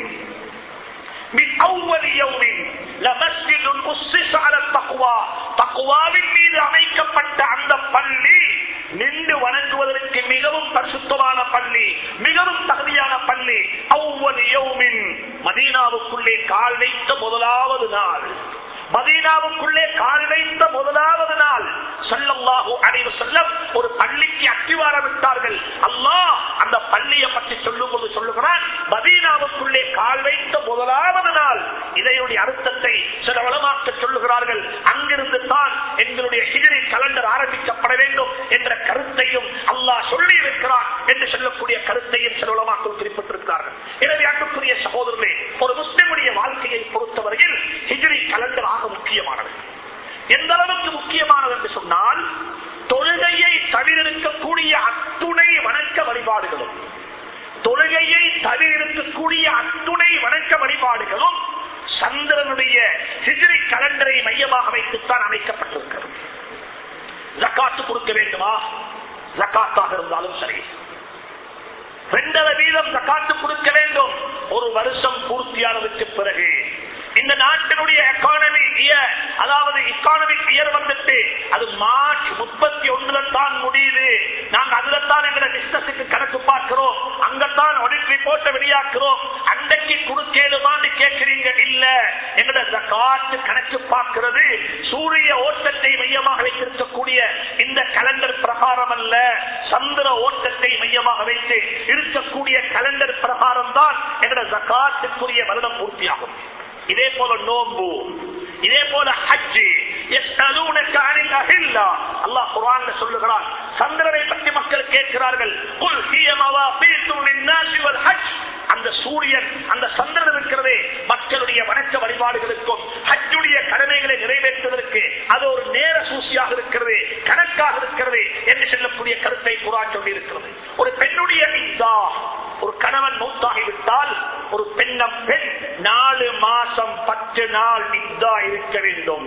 من أول يوم لمسجد أسس على التقوى தக்குவாவின் மீது அமைக்கப்பட்ட அந்த பள்ளி நின்று வணங்குவதற்கு மிகவும் பரிசுத்தமான பள்ளி மிகவும் தகுதியான பள்ளி அவ்வளவு யௌமின் மதீனாவுக்குள்ளே கால் வைத்த முதலாவது நாள் மதீனாவுக்குள்ளே கால் வைத்த முதலாவது நாள் சல்லல்லாஹு அலைஹி வஸல்லம் ஒரு பள்ளிக்கு அத்திவார விட்டார்கள் அல்லாஹ் அந்த பள்ளியை பற்றி சொல்லும் போது சொல்லுகிறான் மதீனாவுக்குள்ளே கால் வைத்த முதலாவது நாள் இதையுடைய அர்த்தத்தை சில வளமாக்க சொல்லுகிறார்கள் அங்கிருந்து தான் எங்களுடைய ஹிஜரி கலண்டர் ஆரம்பிக்கப்பட வேண்டும் என்ற கருத்தையும் அல்லாஹ் சொல்லி இருக்கிறான் என்று சொல்லக்கூடிய கருத்தையும் சில வளமாக்கள் குறிப்பிட்டிருக்கிறார்கள் எனவே அன்புக்குரிய சகோதரர்களே ஒரு முஸ்லிமுடைய வாழ்க்கையை பொறுத்தவரையில் ஹிஜரி கலண்டர் ஆக முக்கியமானது எந்த அளவுக்கு முக்கியமானது என்று சொன்னால் தொழுகையை தவிர்க்கக்கூடிய அத்துணை வணக்க வழிபாடுகளும் தொழுகையை தவிர்க்கக்கூடிய அத்துணை வணக்க வழிபாடுகளும் சந்திரனுடைய ஹிஜ்ரி கலண்டரை மையமாக வைத்துத்தான் அமைக்கப்பட்டிருக்கிறது ஜக்காத்து கொடுக்க வேண்டுமா ஜக்காத்தாக இருந்தாலும் சரி ரெண்டரை வீதம் ஜக்காத்து கொடுக்க வேண்டும் ஒரு வருஷம் பூர்த்தியானதுக்கு பிறகு இந்த நாட்டினுடைய எக்கானமி இயர் அதாவது எக்கானமிக் இயர் வந்துட்டு அது மார்ச் முப்பத்தி ஒண்ணுல தான் முடியுது நாங்க அதுல தான் எங்க பிசினஸுக்கு கணக்கு பார்க்கிறோம் அங்கத்தான் ஆடிட் ரிப்போர்ட்டை வெளியாக்குறோம் அன்றைக்கு கொடுக்கலுமான்னு கேட்கிறீங்க இல்ல எங்கட ஜக்காத்து கணக்கு பார்க்கிறது சூரிய ஓட்டத்தை மையமாக வைத்திருக்கக்கூடிய இந்த கலண்டர் பிரகாரம் அல்ல சந்திர ஓட்டத்தை மையமாக வைத்து இருக்கக்கூடிய கலண்டர் பிரகாரம் தான் எங்கட ஜக்காத்துக்குரிய வருடம் பூர்த்தியாகும் இதே போல நோம்பு இதே போல ஹஜ்ஜி அல்லாஹ் குரான்ல சொல்லுகிறான் சந்திரனை பற்றி மக்கள் கேட்கிறார்கள் குல் ஹிய மவாகீத்தும் லின்னாஸி வல் ஹஜ் அந்த சூரியன் அந்த சந்திரன் இருக்கிறதே மக்களுடைய வணக்க வழிபாடுகளுக்கும் ஹஜ்ஜுடைய கடமைகளை நிறைவேற்றுவதற்கு அது ஒரு நேர சூசியாக இருக்கிறது கணக்காக இருக்கிறது என்று சொல்லக்கூடிய கருத்தை குரான் சொல்லி இருக்கிறது ஒரு பெண்ணுடைய இத்தா ஒரு கணவன் மூத்தாகிவிட்டால் ஒரு பெண்ணம் பெண் நாலு மாசம் பத்து நாள் இத்தா இருக்க வேண்டும்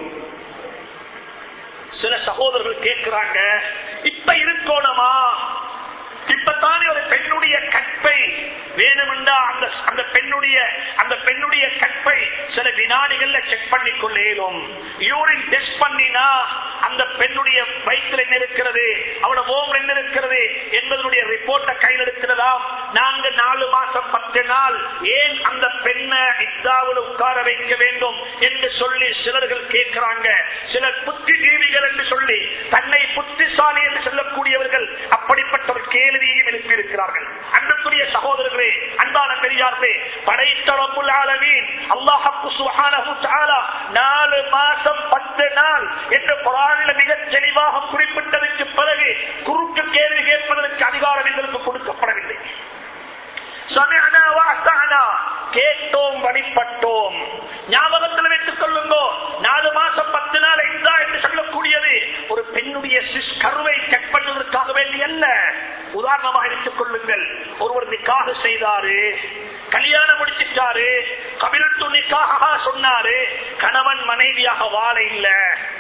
சில சகோதரர்கள் கேட்கிறாங்க இப்ப இருக்கோணமா இப்பத்தானே ஒரு பெண்ணுடைய கற்பை வேணுமென்றா அந்த அந்த பெண்ணுடைய அந்த பெண்ணுடைய கற்பை சில வினாடிகள்ல செக் பண்ணி கொள்ளேலும் யூரின் டெஸ்ட் பண்ணினா அந்த பெண்ணுடைய வயிற்றுல என்ன இருக்கிறது அவட ஓம் என்ன இருக்கிறது என்பதனுடைய ரிப்போர்ட்டை கையில் இருக்கிறதாம் நாங்க நாலு மாசம் பத்து நாள் ஏன் அந்த பெண்ணை இத்தாவில் உட்கார வைக்க வேண்டும் என்று சொல்லி சிலர்கள் கேட்கிறாங்க சிலர் புத்திஜீவிகள் என்று சொல்லி தன்னை புத்திசாலி என்று சொல்லக்கூடியவர்கள் அப்படிப்பட்ட ஒரு கேள்வியையும் எழுப்பி இருக்கிறார்கள் அன்புக்குரிய சகோதரர்களே அன்பான பெரியார்களே படைத்தளப்புல் ஆலமீன் அல்லாஹு சுப்ஹானஹு தஆலா நாலு மாசம் பத்து நாள் என்று குரான்ல மிகச் தெளிவாக குறிப்பிட்டதற்கு பிறகு குறுக்கு கேள்வி கேட்பதற்கு அதிகாரம் எங்களுக்கு கொடுக்கப்படவில்லை சமயனா வாசானா கேட்டோம் வழிபட்டோம் ஞாபகத்தில் வைத்துக் கொள்ளுங்கோ நாலு மாசம் பத்து நாள் ஐந்தா என்று சொல்லக்கூடியது ஒரு பெண்ணுடைய சிஸ் கருவை கட் பண்ணுவதற்காக வேண்டி அல்ல உதாரணமாக எடுத்துக் கொள்ளுங்கள் ஒருவர் நிக்காக செய்தாரு கல்யாணம் முடிச்சிட்டாரு கபிலத்து நிக்காக சொன்னாரு கணவன் மனைவியாக வாழ இல்ல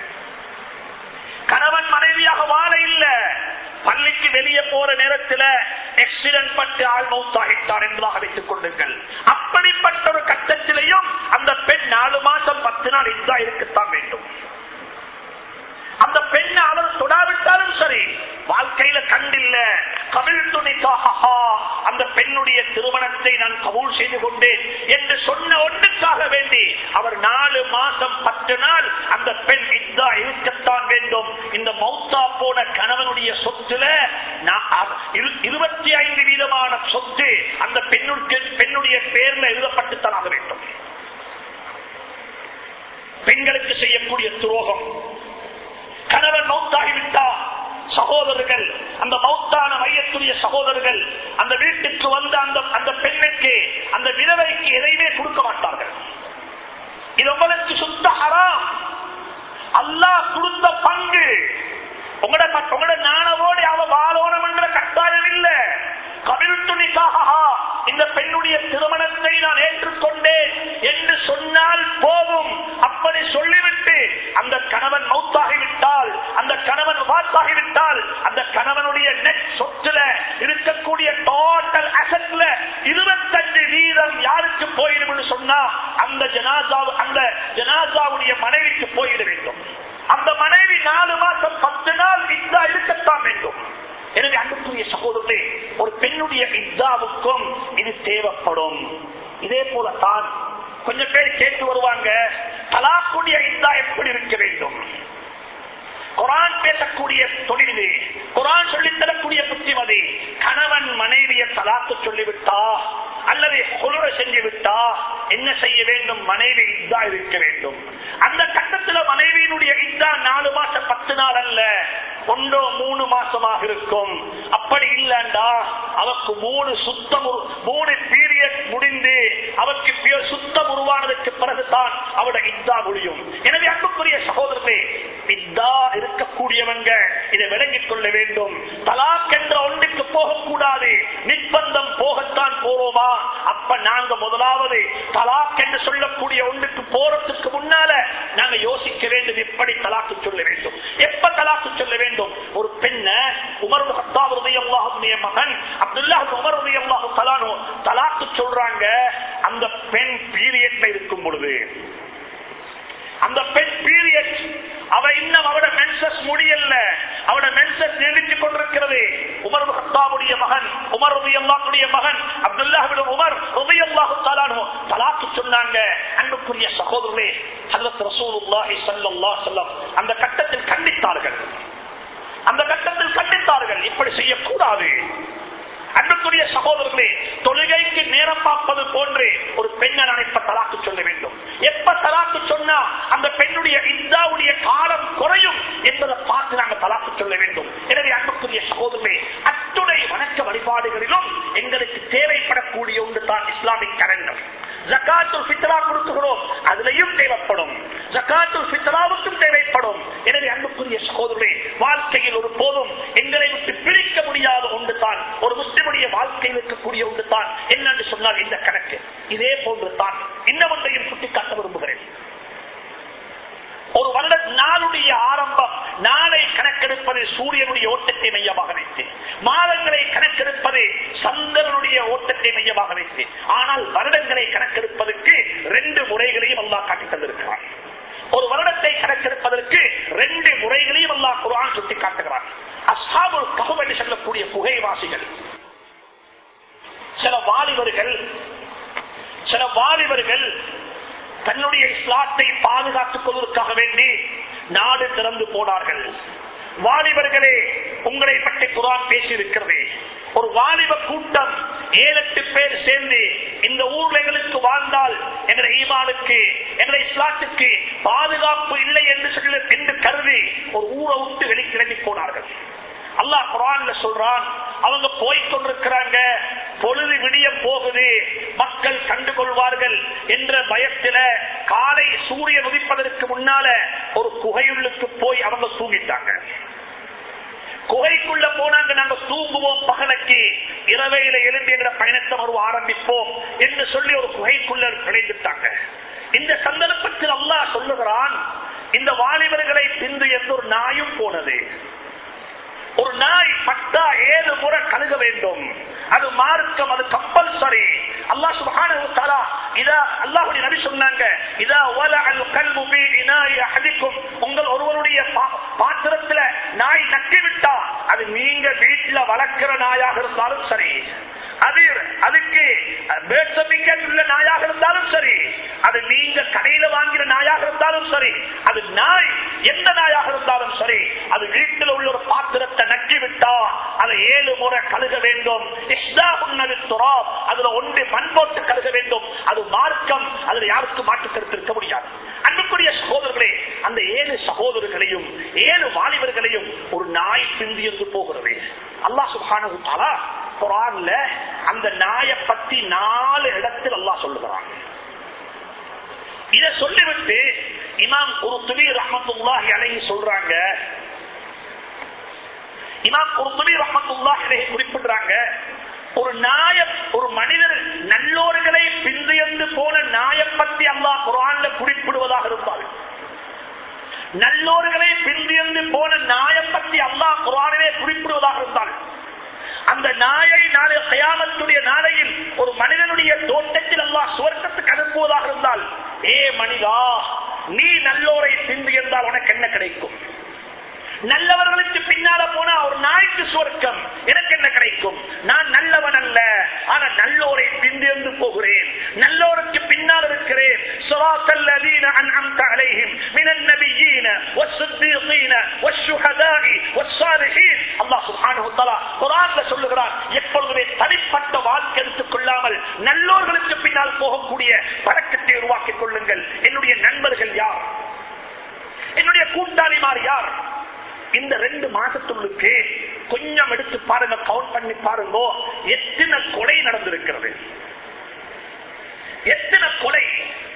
கணவன் மனைவியாக வாழ இல்ல பள்ளிக்கு வெளியே போற நேரத்தில் எக்ஸிடென்ட் பட்டு ஆள் மௌத்தாகிட்டார் என்பதாக வைத்துக் கொள்ளுங்கள் அப்படிப்பட்ட ஒரு கட்டத்திலையும் அந்த பெண் நாலு மாசம் பத்து நாள் இதா இருக்கத்தான் வேண்டும் அந்த பெண்ணை அவர் தொடாவிட்டாலும் சரி வாழ்க்கையில கண்டில்ல கபில் துணிக்காக அந்த பெண்ணுடைய திருமணத்தை நான் கபூல் செய்து கொண்டேன் என்று சொன்ன ஒன்றுக்காக வேண்டி அவர் நாலு மாசம் பத்து நாள் அந்த பெண் இதா இருக்கத்தான் வேண்டும் இந்த மௌத்தா போன கணவனுடைய சொத்துல இருபத்தி ஐந்து வீதமான சொத்து அந்த பெண்ணுக்கு பெண்ணுடைய பேர்ல எழுதப்பட்டு தராக வேண்டும் பெண்களுக்கு செய்யக்கூடிய துரோகம் கணவன் மௌத்தாகிவிட்டா சகோதரர்கள் அந்த மௌத்தான மையத்துடைய சகோதரர்கள் அந்த வீட்டுக்கு வந்து அந்த அந்த பெண்ணுக்கு அந்த விதவைக்கு எதையுமே கொடுக்க மாட்டார்கள் இது உங்களுக்கு சுத்த ஹராம் அல்லாஹ் கொடுத்த பங்கு உங்களோட உங்களோட ஞானவோடு அவ வாழோனம் என்ற கட்டாயம் இல்ல கபில்துணிக்காக இந்த பெண்ணுடைய திருமணத்தை நான் ஏற்றுக்கொண்டேன் என்று சொன்னால் போதும் அப்படி சொல்லிவிட்டு அந்த கணவன் மௌத்தாகிவிட்டால் அந்த கணவன் வாத்தாகிவிட்டால் அந்த கணவனுடைய நெட் சொத்துல இருக்கக்கூடிய டோட்டல் அசட்ல இருபத்தஞ்சு வீதம் யாருக்கு போயிடும் என்று சொன்னா அந்த ஜனாசா அந்த ஜனாசாவுடைய மனைவிக்கு போயிட வேண்டும் அந்த மனைவி நாலு மாசம் பத்து நாள் இந்தா இருக்கத்தான் வேண்டும் எனவே அன்புக்குரிய சகோதரர்களே ஒரு பெண்ணுடைய இத்தாவுக்கும் இது தேவைப்படும் இதே போலத்தான் கொஞ்சம் பேர் கேட்டு வருவாங்க தலாக்குடைய இந்தா எப்படி இருக்க வேண்டும் குரான் பேசக்கூடிய தொழில் குரான் சொல்லித் தரக்கூடிய புத்திமதி கணவன் மனைவிய தலாக்கு சொல்லிவிட்டா அல்லது குளிர செஞ்சு விட்டா என்ன செய்ய வேண்டும் மனைவி இதா இருக்க வேண்டும் அந்த கட்டத்துல மனைவியினுடைய இதா நாலு மாசம் பத்து நாள் அல்ல ஒன்றோ மூணு மாசமாக இருக்கும் அப்படி இல்லண்டா அவருக்கு மூணு சுத்தம் மூணு பீரியட் முடிந்து அவருக்கு சுத்தம் உருவானதுக்கு பிறகுதான் அவருடைய இதா முடியும் எனவே அன்புக்குரிய சகோதரர்களே நீங்க இதை விளங்கிக் கொள்ள வேண்டும் தலாக் என்ற ஒன்றுக்கு போகக்கூடாது நிர்பந்தம் போகத்தான் போறோமா அப்ப நாங்க முதலாவது தலாக் என்று சொல்லக்கூடிய ஒன்றுக்கு போறதுக்கு முன்னால நாங்க யோசிக்க வேண்டும் எப்படி தலாக்கு சொல்ல வேண்டும் எப்ப தலாக்கு சொல்ல வேண்டும் ஒரு பெண்ண உமர் ஹத்தாவுடைய மகன் அப்துல்லா உமர் அல்லாஹு தலானோ தலாக்கு சொல்றாங்க அந்த பெண் பீரியட்ல இருக்கும் பொழுது அந்த பெண் பீரியட் அவ இன்னும் அவட மென்சஸ் முடியல அவட மென்சஸ் நீடிச்சு கொண்டிருக்கிறது உமர் ஹத்தாவுடைய மகன் உமர் ரபியல்லாவுடைய மகன் அப்துல்லாஹிபின் உமர் ரபியல்லாஹு தலானோ தலாக்கு சொன்னாங்க அன்புக்குரிய சகோதரர்களே ஹஜரத் ரசூலுல்லாஹி ஸல்லல்லாஹு அலைஹி வஸல்லம் அந்த கட்டத்தில் கண்டித்தார்கள் அந்த கட்டத்தில் கண்டித்தார்கள் இப்படி செய்யக்கூடாது அன்புக்குரிய சகோதரர்களே தொழுகைக்கு நேரம் பார்ப்பது போன்று ஒரு பெண்ணை நினைப்ப தலாக்கு சொல்ல வேண்டும் எப்ப தலாக்கு சொன்னா அந்த பெண்ணுடைய இந்தாவுடைய காலம் குறையும் என்பதை பார்த்து நாங்கள் தலாக்கு சொல்ல வேண்டும் எனவே அன்புக்குரிய சகோதரர்களே அத்துணை வணக்க வழிபாடுகளிலும் எங்களுக்கு தேவைப்படக்கூடிய ஒன்று தான் இஸ்லாமிக் கரண்டர் ஜக்காத்துல் பித்ரா கொடுக்குகிறோம் அதுலயும் தேவைப்படும் ஜக்காத்துல் பித்ராவுக்கும் தேவைப்படும் எனவே அன்புக்குரிய சகோதரர்களே வாழ்க்கையில் ஒரு போதும் எங்களை விட்டு பிரிக்க முடியாத ஒன்று தான் ஒரு முஸ்லிமுடைய வாழ்க்கையில் இருக்கக்கூடிய ஒன்று தான் என்னன்னு சொன்னால் இந்த கணக்கு இதே போன்று தான் இன்னொன்றையும் சுட்டிக்காட்ட விரும்புகிறேன் ஒரு வருட நாளுடைய ஆரம்பம் நாளை கணக்கெடுப்பது சூரியனுடைய ஓட்டத்தை மையமாக வைத்து மாதங்களை கணக்கெடுப்பது சந்திரனுடைய ஓட்டத்தை மையமாக வைத்து ஆனால் வருடங்களை கணக்கெடுப்பதற்கு ரெண்டு முறைகளையும் அல்லா காட்டி தந்திருக்கிறார் ஒரு வருடத்தை கணக்கெடுப்பதற்கு ரெண்டு முறைகளையும் அல்லா குரான் சுட்டி காட்டுகிறார் அசாபுல் கஹும் என்று சொல்லக்கூடிய புகைவாசிகள் சில வாலிபர்கள் சில வாலிபர்கள் தன்னுடைய இஸ்லாத்தை பாதுகாத்துக் கொள்வதற்காக வேண்டி நாடு திறந்து போனார்கள் வாலிபர்களே உங்களை பற்றி குரான் பேசி இருக்கிறது ஒரு வாலிப கூட்டம் ஏழு எட்டு பேர் சேர்ந்து இந்த ஊர்ல எங்களுக்கு வாழ்ந்தால் எங்களை ஈமானுக்கு எங்களை இஸ்லாத்துக்கு பாதுகாப்பு இல்லை என்று சொல்லி என்று கருதி ஒரு ஊரை விட்டு வெளிக்கிளம்பி போனார்கள் அல்லாஹ் குரான்ல சொல்றான் அவங்க போய்கொண்டிருக்கிறாங்க பொழுது விடிய போகுது மக்கள் கண்டுகொள்வார்கள் என்ற பயத்தில காலை சூரியன் உதிப்பதற்கு முன்னால ஒரு குகையுள்ளுக்கு போய் அவங்க தூங்கிட்டாங்க குகைக்குள்ள போனாங்க நாங்க தூங்குவோம் பகலுக்கு இரவையில எழுந்து என்ற பயணத்தை வருவ ஆரம்பிப்போம் என்று சொல்லி ஒரு குகைக்குள்ள நுழைந்துட்டாங்க இந்த சந்தர்ப்பத்தில் அல்லாஹ் சொல்லுகிறான் இந்த வாலிபர்களை பிந்து எந்த ஒரு நாயும் போனது ஒரு நாய் பட்டா ஏழு முறை கழுக வேண்டும் அது மார்க்கம் அது கம்பல்சரி அல்லா சுபான இதா அல்லாஹுடைய நபி சொன்னாங்க இதா வல அல் கல்பு பி இனாய் அஹதிக்கும் உங்கள் ஒருவருடைய பாத்திரத்துல நாய் நக்கி விட்டா அது நீங்க வீட்டுல வளர்க்கிற நாயாக இருந்தாலும் சரி அது அதுக்கு பேர்த் சர்டிபிகேட் உள்ள நாயாக இருந்தாலும் சரி அது நீங்க கடையில வாங்கிற நாயாக இருந்தாலும் சரி அது நாய் எந்த நாயாக இருந்தாலும் சரி அது வீட்டில் உள்ள ஒரு பாத்திரத்தை நக்கி விட்டா அதை ஏழு முறை கழுக வேண்டும் அதுல ஒன்று மண் போட்டு கழுக வேண்டும் அது மார்க்கம் அதுல யாருக்கு மாற்று கருத்து இருக்க முடியாது அன்புக்குரிய சகோதரர்களே அந்த ஏழு சகோதரர்களையும் ஏழு வாலிபர்களையும் ஒரு நாய் பிந்தி என்று போகிறது அல்லாஹ் சுபானா குரான்ல அந்த நாயை பத்தி நாலு இடத்தில் அல்லாஹ் சொல்லுகிறான் இத சொல்லிவிட்டு இமாம் ஒரு துணி ரஹமத்துல்லாஹி அலைஹி சொல்றாங்க இமாம் ஒரு துணி ரஹமத்துல்லாஹி அலைஹி குறிப்பிடுறாங்க ஒரு நாய ஒரு மனிதர் நல்லோர்களை பிந்தையந்து போன நாயை பத்தி அல்லாஹ் குரான்ல குறிப்பிடுவதாக இருந்தால் நல்லோர்களை பிந்தியந்து போன நாயை பற்றி அல்லாஹ் குரானிலே குறிப்பிடுவதாக இருந்தால் அந்த நாயை நாளை கயாமத்துடைய நாளையில் ஒரு மனிதனுடைய தோட்டத்தில் அல்லாஹ் சுவர்க்கத்துக்கு அனுப்புவதாக இருந்தால் ஏ மனிதா நீ நல்லோரை பிந்து என்றால் உனக்கு என்ன கிடைக்கும் நல்லவர்களுக்கு பின்னால போனா ஒரு நாய்க்கு சுவர்க்கம் எனக்கு என்ன கிடைக்கும் நான் நல்லவன் அல்ல ஆனா நல்லோரை பிந்திருந்து போகிறேன் நல்லோருக்கு பின்னால் இருக்கிறேன் صراط الذين أنعمت عليهم من النبيين والصديقين والشهداء والصالحين الله سبحانه وتعالى குரான்ல சொல்லுகிறார் எப்பொழுதுமே தனிப்பட்ட வாழ்க்கை எடுத்துக் கொள்ளாமல் நல்லோர்களுக்கு பின்னால் போகக்கூடிய பழக்கத்தை உருவாக்கிக் கொள்ளுங்கள் என்னுடைய நண்பர்கள் யார் என்னுடைய கூட்டாளிமார் யார் இந்த ரெண்டு மாசத்துள்ளுக்கு கொஞ்சம் எடுத்து பாருங்க கவுண்ட் பண்ணி பாருங்க எத்தனை கொலை நடந்திருக்கிறது எத்தனை கொலை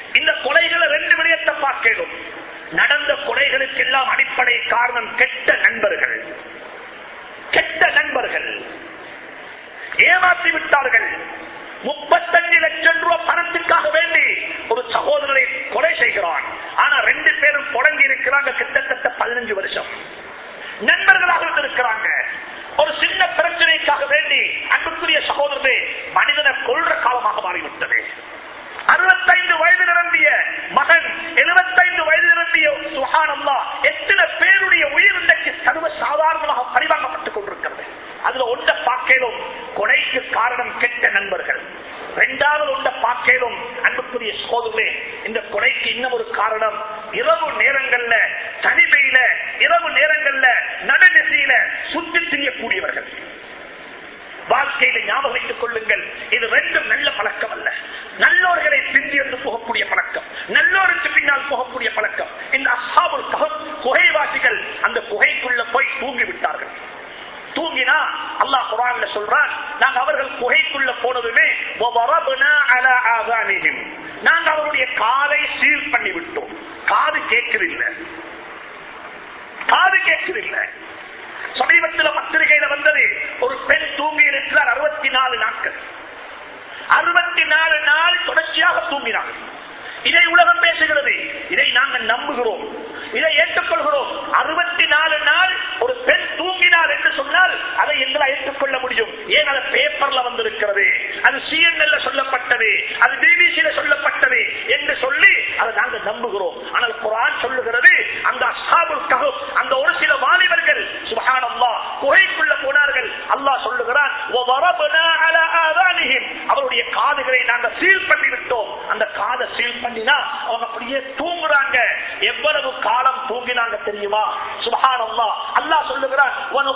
இந்த கொலைகளை ரெண்டு விடயத்தை பார்க்கணும் நடந்த கொலைகளுக்கெல்லாம் அடிப்படை காரணம் கெட்ட நண்பர்கள் கெட்ட நண்பர்கள் ஏமாற்றி விட்டார்கள் முப்பத்தஞ்சு லட்சம் ரூபாய் பணத்துக்காக வேண்டி ஒரு சகோதரரை கொலை செய்கிறான் ஆனா ரெண்டு பேரும் புடங்கி இருக்கிறாங்க கிட்டத்தட்ட பதினஞ்சு வருஷம் நண்பர்களாக இருந்திருக்கிறாங்க ஒரு சின்ன பிரச்சனைக்காக வேண்டி அன்புக்குரிய சகோதரரே மனிதனை கொள்ற காலமாக மாறிவிட்டது அறுபத்தைந்து வயது நிரம்பிய மகன் எழுபத்தைந்து வயது நிரம்பிய சுகானம்மா எத்தனை பேருடைய உயிர் இன்றைக்கு சர்வ சாதாரணமாக பரிவாங்கப்பட்டுக் கொண்டிருக்கிறது அதுல ஒன்றை பார்க்கலும் கொலைக்கு காரணம் கெட்ட நண்பர்கள் இரண்டாவது ஒன்றை பார்க்கலும் அன்புக்குரிய சோதனை இந்த கொலைக்கு இன்னும் ஒரு காரணம் இரவு நேரங்கள்ல தனிமையில இரவு நேரங்கள்ல நடுநிசையில சுற்றி திரியக்கூடியவர்கள் வாழ்க்கையில ஞாபகம் வைத்துக் கொள்ளுங்கள் இது ரெண்டும் நல்ல பழக்கம் அல்ல நல்லோர்களை பிந்தி என்று போகக்கூடிய பழக்கம் நல்லோருக்கு பின்னால் போகக்கூடிய பழக்கம் இந்த அசாபுல் குகைவாசிகள் அந்த குகைக்குள்ள போய் தூங்கி விட்டார்கள் தூங்கினா அல்லாஹ் குரான்ல சொல்றான் நாங்க அவர்கள் குகைக்குள்ள போனதுமே நாங்க அவருடைய காதை சீல் பண்ணி விட்டோம் காது கேட்கவில்லை காது கேட்கவில்லை சமீபத்தில் பத்திரிகையில வந்தது ஒரு பெண் தூங்கி இருக்கிறார் அறுபத்தி நாலு நாட்கள் அறுபத்தி நாலு நாள் தொடர்ச்சியாக தூங்கினார் இதை உலகம் பேசுகிறது இதை நாங்கள் நம்புகிறோம் இதை ஏற்றுக்கொள்கிறோம் அறுபத்தி நாலு நாள் ஒரு பெண் தூங்கினார் என்று சொன்னால் அதை எங்களால் ஏற்றுக்கொள்ள முடியும் ஏன் அது பேப்பர்ல வந்திருக்கிறது அது சிஎன்எல்ல சொல்லப்பட்டது அது பிபிசியில சொல்லப்பட்டது என்று சொல்லி அதை நாங்கள் நம்புகிறோம் ஆனால் குரான் சொல்லுகிறது அந்த அசாபுல் கஹப் அந்த ஒரு சில வாலிபர்கள் சுபஹான் அல்லா குகைக்குள்ள போனார்கள் அல்லாஹ் சொல்லுகிறான் அவருடைய காதுகளை நாங்கள் சீல் பண்ணி விட்டோம் அந்த காதை சீல் பண்ணினா அவங்க அப்படியே தூங்குறாங்க எவ்வளவு காலம் தூங்கினாங்க தெரியுமா சுபஹான் அல்லா அல்லாஹ் சொல்லுகிறான்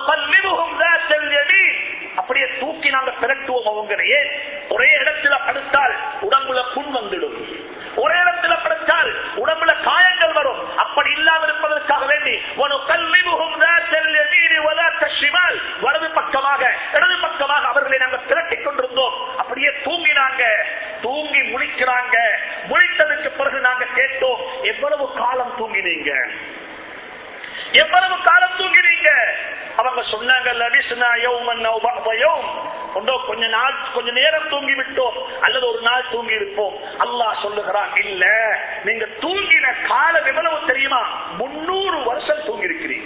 அப்படியே தூக்கி நாங்க பிறட்டுவோம் அவங்களையே ஒரே இடத்துல படுத்தால் உடம்புல புண் வந்துடும் ஒரே இடத்துல படுத்தால் உடம்புல காயங்கள் வரும் அப்படி இல்லாமல் இருப்பதற்காக வேண்டி வலது பக்கமாக இடது பக்கமாக அவர்களை நாங்கள் திரட்டிக் கொண்டிருந்தோம் அப்படியே தூங்கினாங்க தூங்கி முழிக்கிறாங்க முழித்ததுக்கு பிறகு நாங்க கேட்டோம் எவ்வளவு காலம் தூங்கினீங்க எவ்வளவு காலம் தூங்கினீங்க அவங்க சொன்னாங்க கொஞ்ச நாள் கொஞ்ச நேரம் தூங்கி விட்டோம் அல்லது ஒரு நாள் தூங்கி இருப்போம் அல்லாஹ் சொல்லுகிறான் இல்ல நீங்க தூங்கின காலம் எவ்வளவு தெரியுமா முன்னூறு வருஷம் தூங்கி இருக்கிறீங்க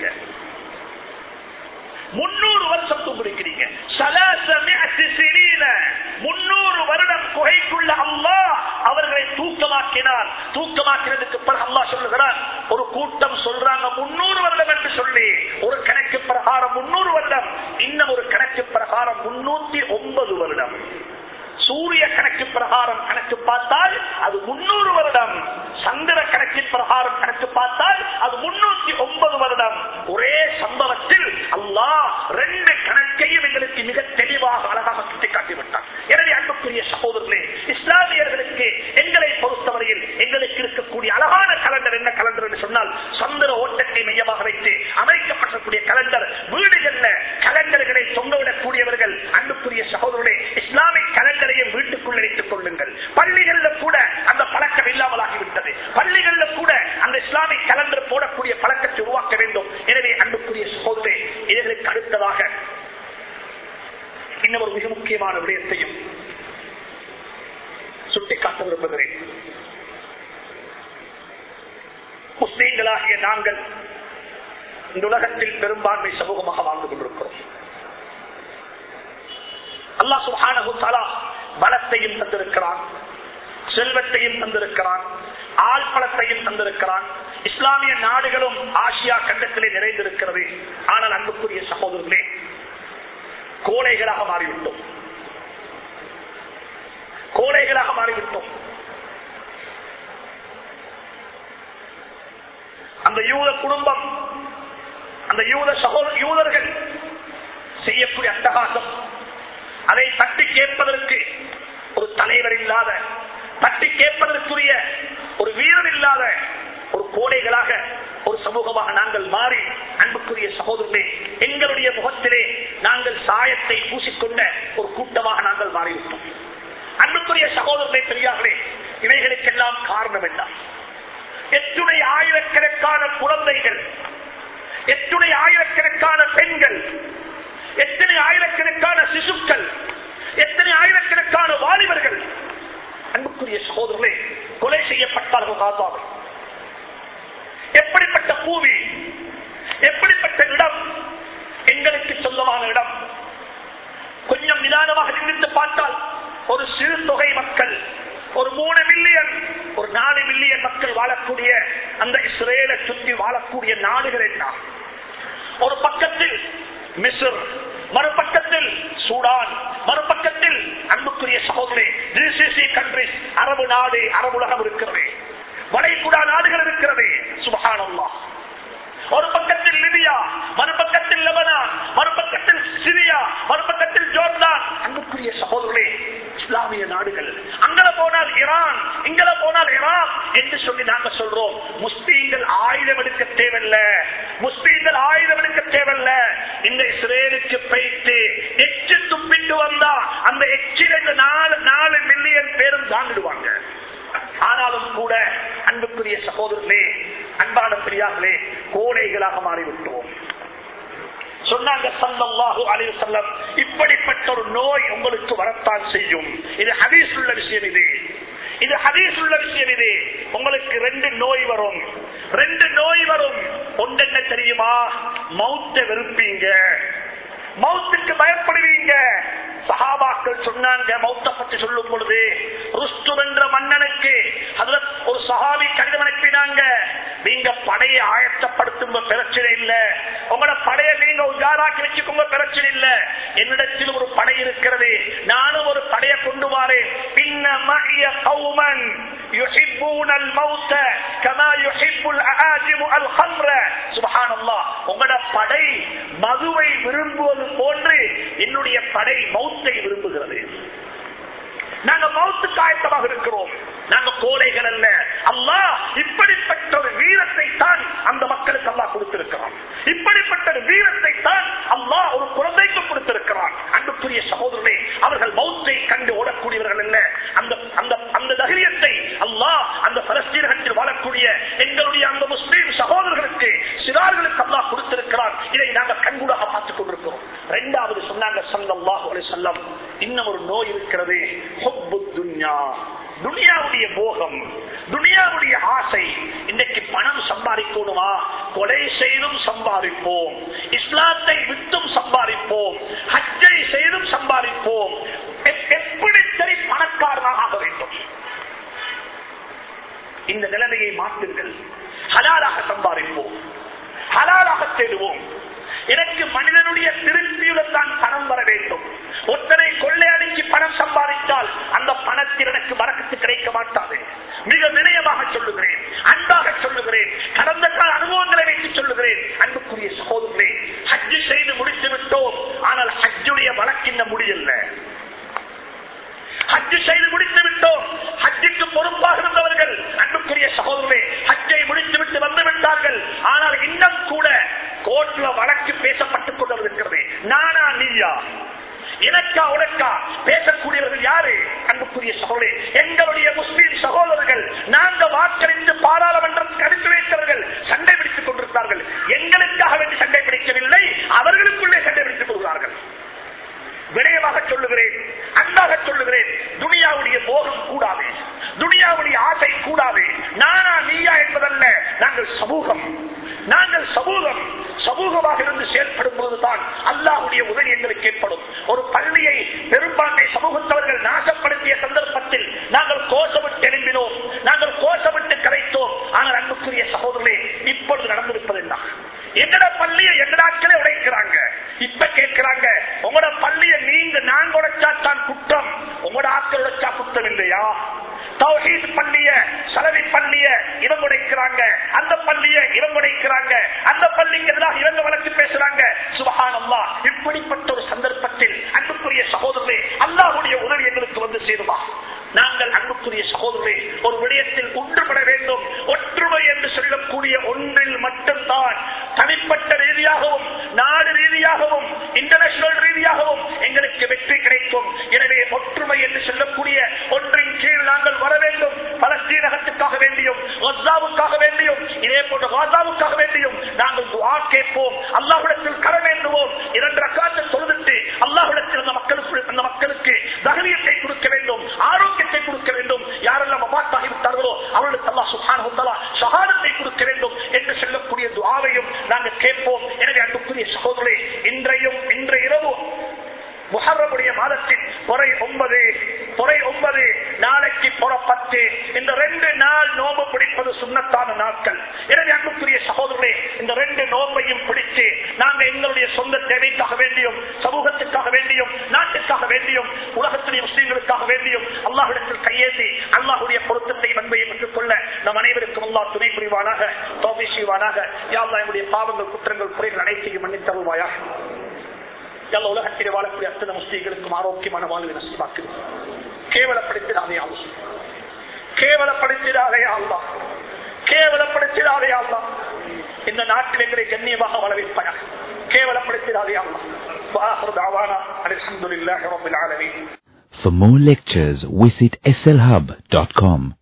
முன்னூறு வருஷம் தூங்கிருக்கிறீங்க முன்னூறு வருடம் குகைக்குள்ள அல்லா அவர்களை தூக்கமாக்கினார் தூக்கமாக்கினதுக்கு பிறகு அல்லா சொல்லுகிறார் ஒரு கூட்டம் சொல்றாங்க முன்னூறு வருடம் என்று சொல்லி ஒரு கணக்கு பிரகாரம் முன்னூறு வருடம் இன்னும் ஒரு கணக்கு பிரகாரம் முன்னூத்தி ஒன்பது வருடம் சூரிய கணக்கு பிரகாரம் கணக்கு பார்த்தால் அது முன்னூறு வருடம் சந்திர கணக்கின் பிரகாரம் கணக்கு பார்த்தால் அது முன்னூத்தி ஒன்பது வருடம் ஒரே சம்பவத்தில் அல்லாஹ் ரெண்டு கணக்கையும் எங்களுக்கு மிக தெளிவாக அழகாக சுட்டிக்காட்டிவிட்டார் எனவே அன்புக்குரிய சகோதரர்களே இஸ்லாமியர்களுக்கு எங்களை பொறுத்தவரையில் எங்களுக்கு இருக்கக்கூடிய அழகான கலண்டர் என்ன கலண்டர் என்று சொன்னால் சந்திர ஓட்டத்தை மையமாக வைத்து அமைக்கப்படக்கூடிய கலண்டர் வீடுகள்ல கலண்டர்களை தொங்கவிடக்கூடியவர்கள் அன்புக்குரிய சகோதரர்களே இஸ்லாமிக் கலண்டரையும் வீட்டுக்குள் வைத்துக் கொள்ளுங்கள் பள்ளிகள்ல கூட அந்த பழக்கம் இல்லாமல் ஆகிவிட்டது பள்ளிகள்ல கூட அந்த இஸ்லாமிக் கலண்டர் போடக்கூடிய பழக்கத்தை உருவாக்க வேண்டும் எனவே அன்புக்குரிய சகோதரே இதற்கு அடுத்ததாக இன்னும் ஒரு மிக முக்கியமான விடயத்தையும் சுட்டிக்காட்ட விரும்புகிறேன் முஸ்லீம்களாகிய நாங்கள் இந்த உலகத்தில் பெரும்பான்மை சமூகமாக வாழ்ந்து கொண்டிருக்கிறோம் அல்லா சுஹானு தலா பலத்தையும் தந்திருக்கிறான் செல்வத்தையும் தந்திருக்கிறான் ஆள் பலத்தையும் தந்திருக்கிறான் இஸ்லாமிய நாடுகளும் ஆசியா கண்டத்திலே நிறைந்திருக்கிறது ஆனால் அன்புக்குரிய சகோதரர்களே கோழைகளாக மாறிவிட்டோம் கோழைகளாக மாறிவிட்டோம் அந்த யூத குடும்பம் அந்த யூத சகோதர யூதர்கள் செய்யக்கூடிய அட்டகாசம் அதை தட்டி கேட்பதற்கு ஒரு தலைவர் இல்லாத தட்டி கேட்பதற்குரிய ஒரு வீரர் இல்லாத ஒரு கோடைகளாக ஒரு சமூகமாக நாங்கள் மாறி அன்புக்குரிய சகோதரனே எங்களுடைய முகத்திலே நாங்கள் சாயத்தை பூசிக்கொண்ட ஒரு கூட்டமாக நாங்கள் மாறிவிட்டோம் அன்புக்குரிய சகோதரனை பெரியார்களே இவைகளுக்கெல்லாம் காரணம் என்ன எத்துணை ஆயிரக்கணக்கான குழந்தைகள் எத்துணை ஆயிரக்கணக்கான பெண்கள் எத்தனை ஆயிரக்கணக்கான சிசுக்கள் எத்தனை ஆயிரக்கணக்கான வாலிபர்கள் அன்புக்குரிய சகோதரர்களே கொலை செய்யப்பட்டார்கள் காசாவில் எப்படிப்பட்ட பூமி எப்படிப்பட்ட இடம் எங்களுக்கு சொந்தமான இடம் கொஞ்சம் நிதானமாக சிந்தித்து பார்த்தால் ஒரு சிறு தொகை மக்கள் ஒரு மூணு மில்லியன் ஒரு நாலு மில்லியன் மக்கள் வாழக்கூடிய அந்த இஸ்ரேலை சுற்றி வாழக்கூடிய நாடுகள் என்ன ஒரு பக்கத்தில் மிஸ்ர் மறுபக்கத்தில் சூடான் மறுபக்கத்தில் அன்புக்குரிய சகோதரி ஜிசிசி கண்ட்ரிஸ் அரபு நாடு அரபு உலகம் இருக்கிறது வளைகுடா நாடுகள் இருக்கிறது சுபகானல்லா ஒரு பக்கத்தில் லிபியா மறுபக்கத்தில் லெபனான் மறுபக்கத்தில் சிரியா மறுபக்கத்தில் ஜோர்தான் அன்புக்குரிய சகோதரர்களே இஸ்லாமிய நாடுகள் அங்கல போனால் ஈரான் இங்கல போனால் ஈரான் என்று சொல்லி நாங்க சொல்றோம் முஸ்லீம்கள் ஆயுதம் எடுக்க தேவையில்ல முஸ்லீம்கள் ஆயுதம் எடுக்க தேவையில்ல இந்த இஸ்ரேலுக்கு போயிட்டு எச்சு துப்பிட்டு வந்தா அந்த எச்சில் இந்த நாலு நாலு மில்லியன் பேரும் தாண்டிடுவாங்க ஆனாலும் கூட அன்புக்குரிய சகோதரர்களே அன்பான பெரியார்களே கோடைகளாக மாறிவிட்டோம் சொன்னாங்க சல்லல்லாஹு அலைஹி வஸல்லம் இப்படிப்பட்ட ஒரு நோய் உங்களுக்கு வரத்தான் செய்யும் இது ஹதீஸ் உள்ள விஷயம் இது இது ஹதீஸ் உள்ள விஷயம் இது உங்களுக்கு ரெண்டு நோய் வரும் ரெண்டு நோய் வரும் ஒன்று என்ன தெரியுமா மௌத்த வெறுப்பீங்க மௌத்துக்கு பயப்படுவீங்க சஹாபாக்கள் சொன்னாங்க மௌத்த பற்றி சொல்லும் பொழுது ருஸ்து என்ற மன்னனுக்கு அதுல ஒரு சஹாபி கடிதம் அனுப்பினாங்க நீங்க படையை ஆயத்தப்படுத்தும் பிரச்சனை இல்ல உங்களோட படையை நீங்க உஜாராக்கி வச்சுக்கோங்க பிரச்சனை இல்ல என்னிடத்தில் ஒரு படை இருக்கிறது நானும் ஒரு படையை கொண்டு வாரேன் பின்ன மகிய கௌமன் يحبون الموت كما يحب الاعاجم الخمر سبحان الله உங்களோட படை மதுவை விரும்புவது போன்று என்னுடைய படை மௌத்தை விரும்புகிறது நாங்க மௌத்துக்கு ஆயத்தமாக இருக்கிறோம் நாங்க கோழைகள் அல்ல அல்லாஹ் இப்படிப்பட்ட ஒரு வீரத்தை தான் அந்த மக்களுக்கு அல்லாஹ் கொடுத்திருக்கிறான் இப்படிப்பட்ட ஒரு வீரத்தை தான் அல்லாஹ் ஒரு குழந்தைக்கு கொடுத்திருக்கிறான் அன்புக்குரிய சகோதரனே அவர்கள் மௌத்தை கண்டு ஓடக்கூடியவர்கள் அல்ல அந்த அந்த அந்த தைரியத்தை அல்லாஹ் அந்த பலஸ்தீனத்தில் வாழக்கூடிய எங்களுடைய அந்த முஸ்லீம் சகோதரர்களுக்கு சிறார்களுக்கு அல்லாஹ் கொடுத்திருக்கிறான் இதை நாங்கள் கண்கூடாக பார்த்துக் கொண்டிருக்கிறோம் இரண்டாவது சொன்னாங்க சல்லல்லாஹு அலைஹி வஸல்லம் இன்னும் ஒரு நோய் இருக்கிறது ஹுப்பு துன்யா துனியாவுடைய போகம் துனியாவுடைய ஆசை இன்னைக்கு பணம் சம்பாதிக்கணுமா கொலை செய்தும் சம்பாதிப்போம் இஸ்லாத்தை விட்டும் சம்பாதிப்போம் ஹஜ்ஜை செய்தும் சம்பாதிப்போம் எப்- எப்படி சரி பணக்காரனாக ஆக வேண்டும் இந்த நிலைமையை மாற்றுங்கள் ஹலாலாக சம்பாதிப்போம் ஹலாலாக தேடுவோம் எனக்கு மனிதனுடைய திருப்தியுடன் தான் பணம் வர வேண்டும் ஒருத்தரை கொள்ளையடிச்சு பணம் சம்பாதித்தால் அந்த பணத்தில் எனக்கு வரக்கத்து கிடைக்க மாட்டாது மிக வினயமாக சொல்லுகிறேன் அன்பாக சொல்லுகிறேன் கடந்த கால அனுபவங்களை வைத்து சொல்லுகிறேன் அன்புக்குரிய சகோதரே ஹஜ்ஜு செய்து முடித்து விட்டோம் ஆனால் ஹஜ்ஜுடைய வழக்கின்ன முடியல ஹஜ்ஜு செய்து முடித்து விட்டோம் ஹஜ்ஜுக்கு பொறுப்பாக இருந்தவர்கள் அன்புக்குரிய சகோதரர்களே ஹஜ்ஜை முடித்து விட்டு வந்து விட்டார்கள் ஆனால் இன்னும் கூட கோர்ட்ல வழக்கு பேசப்பட்டுக் கொண்டிருக்கிறது நானா நீயா எனக்கா உனக்கா பேசக்கூடியவர்கள் யாரு அன்புக்குரிய சகோதரே எங்களுடைய முஸ்லீம் சகோதரர்கள் நாங்க வாக்களித்து பாராளுமன்றத்துக்கு அனுப்பி வைத்தவர்கள் சண்டை பிடித்துக் கொண்டிருந்தார்கள் எங்களுக்காக வேண்டி சண்டை பிடிக்கவில்லை அவர்களுக்குள்ளே சண்டை பிடித்துக் கொள்கிறார்கள் விடயமாக சொல்லுகிறேன் அன்பாக சொல்லுகிறேன் துனியாவுடைய போகம் கூடாது துனியாவுடைய ஆசை கூடாது நானா நீயா என்பதல்ல நாங்கள் சமூகம் நாங்கள் சமூகம் சமூகமாக இருந்து செயல்படும் போதுதான் அல்லாஹுடைய உதவி எங்களுக்கு ஏற்படும் ஒரு பள்ளியை பெரும்பான்மை சமூகத்தவர்கள் நாசப்படுத்திய சந்தர்ப்பத்தில் நாங்கள் கோஷமிட்டு எழும்பினோம் நாங்கள் கோஷமிட்டு கரைத்தோம் ஆனால் அன்புக்குரிய சகோதரர்களே இப்பொழுது நடந்திருப்பது என்ன எங்கட பள்ளியை எங்கடாக்களே உடைக்கிறாங்க இப்ப கேட்கிறாங்க உங்களோட பள்ளிய நீங்க நாங்க உடைச்சா தான் குற்றம் உங்களோட ஆட்கள் உடைச்சா குற்றம் இல்லையா தௌஹீத் பள்ளிய சலவி பள்ளிய இவங்க உடைக்கிறாங்க அந்த பள்ளிய இவங்க உடைக்கிறாங்க அந்த பள்ளிக்கு எதிராக இவங்க வழக்கு பேசுறாங்க சுபஹான் அல்லா இப்படிப்பட்ட ஒரு சந்தர்ப்பத்தில் அன்புக்குரிய சகோதரர்களே அல்லாஹுடைய உதவி எங்களுக்கு வந்து சேருமா நாங்கள் அன்புக்குரிய சகோதரர்களே ஒரு விடயத்தில் ஒன்றுபட வேண்டும் ஒற்றுமை என்று சொல்லக்கூடிய ஒன்றில் மட்டும்தான் தனிப்பட்ட ரீதியாகவும் நாடு ரீதியாகவும் இன்டர்நேஷனல் ரீதியாகவும் எங்களுக்கு எங்களுக்கு வெற்றி கிடைக்கும் எனவே ஒற்றுமை என்று சொல்லக்கூடிய ஒன்றின் கீழ் நாங்கள் வர வேண்டும் பலஸ்தீனகத்துக்காக வேண்டியும் கசாவுக்காக வேண்டியும் இதே போன்ற காசாவுக்காக வேண்டியும் நாங்கள் துஆ கேட்போம் அல்லாஹ்விடத்தில் கர வேண்டுவோம் இரண்டு ரக்காத்தை தொழுதுட்டு அல்லாஹ்விடத்தில் அந்த மக்களுக்கு அந்த மக்களுக்கு தகலியத்தை கொடுக்க வேண்டும் ஆரோக்கியத்தை கொடுக்க வேண்டும் யாரெல்லாம் மபாத்தாகி விட்டார்களோ அவர்களுக்கு அல்லாஹ் சுப்ஹானஹு வ தஆலா ஷஹாதத்தை கொடுக்க வேண்டும் என்று சொல்லக்கூடிய துஆவையும் நாங்கள் கேட்போம் எனவே அன்புக்குரிய சகோதரே இன்றையும் இன்றைய இரவு முஹர்ரமுடைய மாதத்தின் பொறை ஒன்பது பொறை ஒன்பது நாளைக்கு புறப்பட்டு இந்த ரெண்டு நாள் நோம்பு பிடிப்பது சுண்ணத்தான நாட்கள் எனவே அன்புக்குரிய சகோதரர்களே இந்த ரெண்டு நோம்பையும் பிடித்து நாங்க எங்களுடைய சொந்த தேவைக்காக வேண்டியும் சமூகத்துக்காக வேண்டியும் நாட்டுக்காக வேண்டியும் உலகத்துடைய முஸ்லீம்களுக்காக வேண்டியும் அல்லாஹிடத்தில் கையேந்தி அல்லாஹுடைய பொருத்தத்தை நன்மையை பெற்றுக் கொள்ள நம் அனைவருக்கும் அல்லாஹ் துணை புரிவானாக தோபி செய்வானாக யாழ்லா என்னுடைய பாவங்கள் குற்றங்கள் குறைகள் அனைத்தையும் மன்னித்தருவாயாக எல்லா உலகத்திலே வாழக்கூடிய அத்தனை முஸ்லீம்களுக்கும் ஆரோக்கியமான வாழ்வை நசிவாக்குது கேவலப்படுத்திடாதே ஆகும் கேவலப்படுத்திடாதே ஆள்லா கேவலப்படுத்திடாதே ஆள்லா இந்த நாட்டில் எங்களை கண்ணியமாக வரவேற்பன கேவலப்படுத்திடாதே ஆள்லா وآخر دعوانا أن الحمد لله رب العالمين For more lectures, visit slhub.com.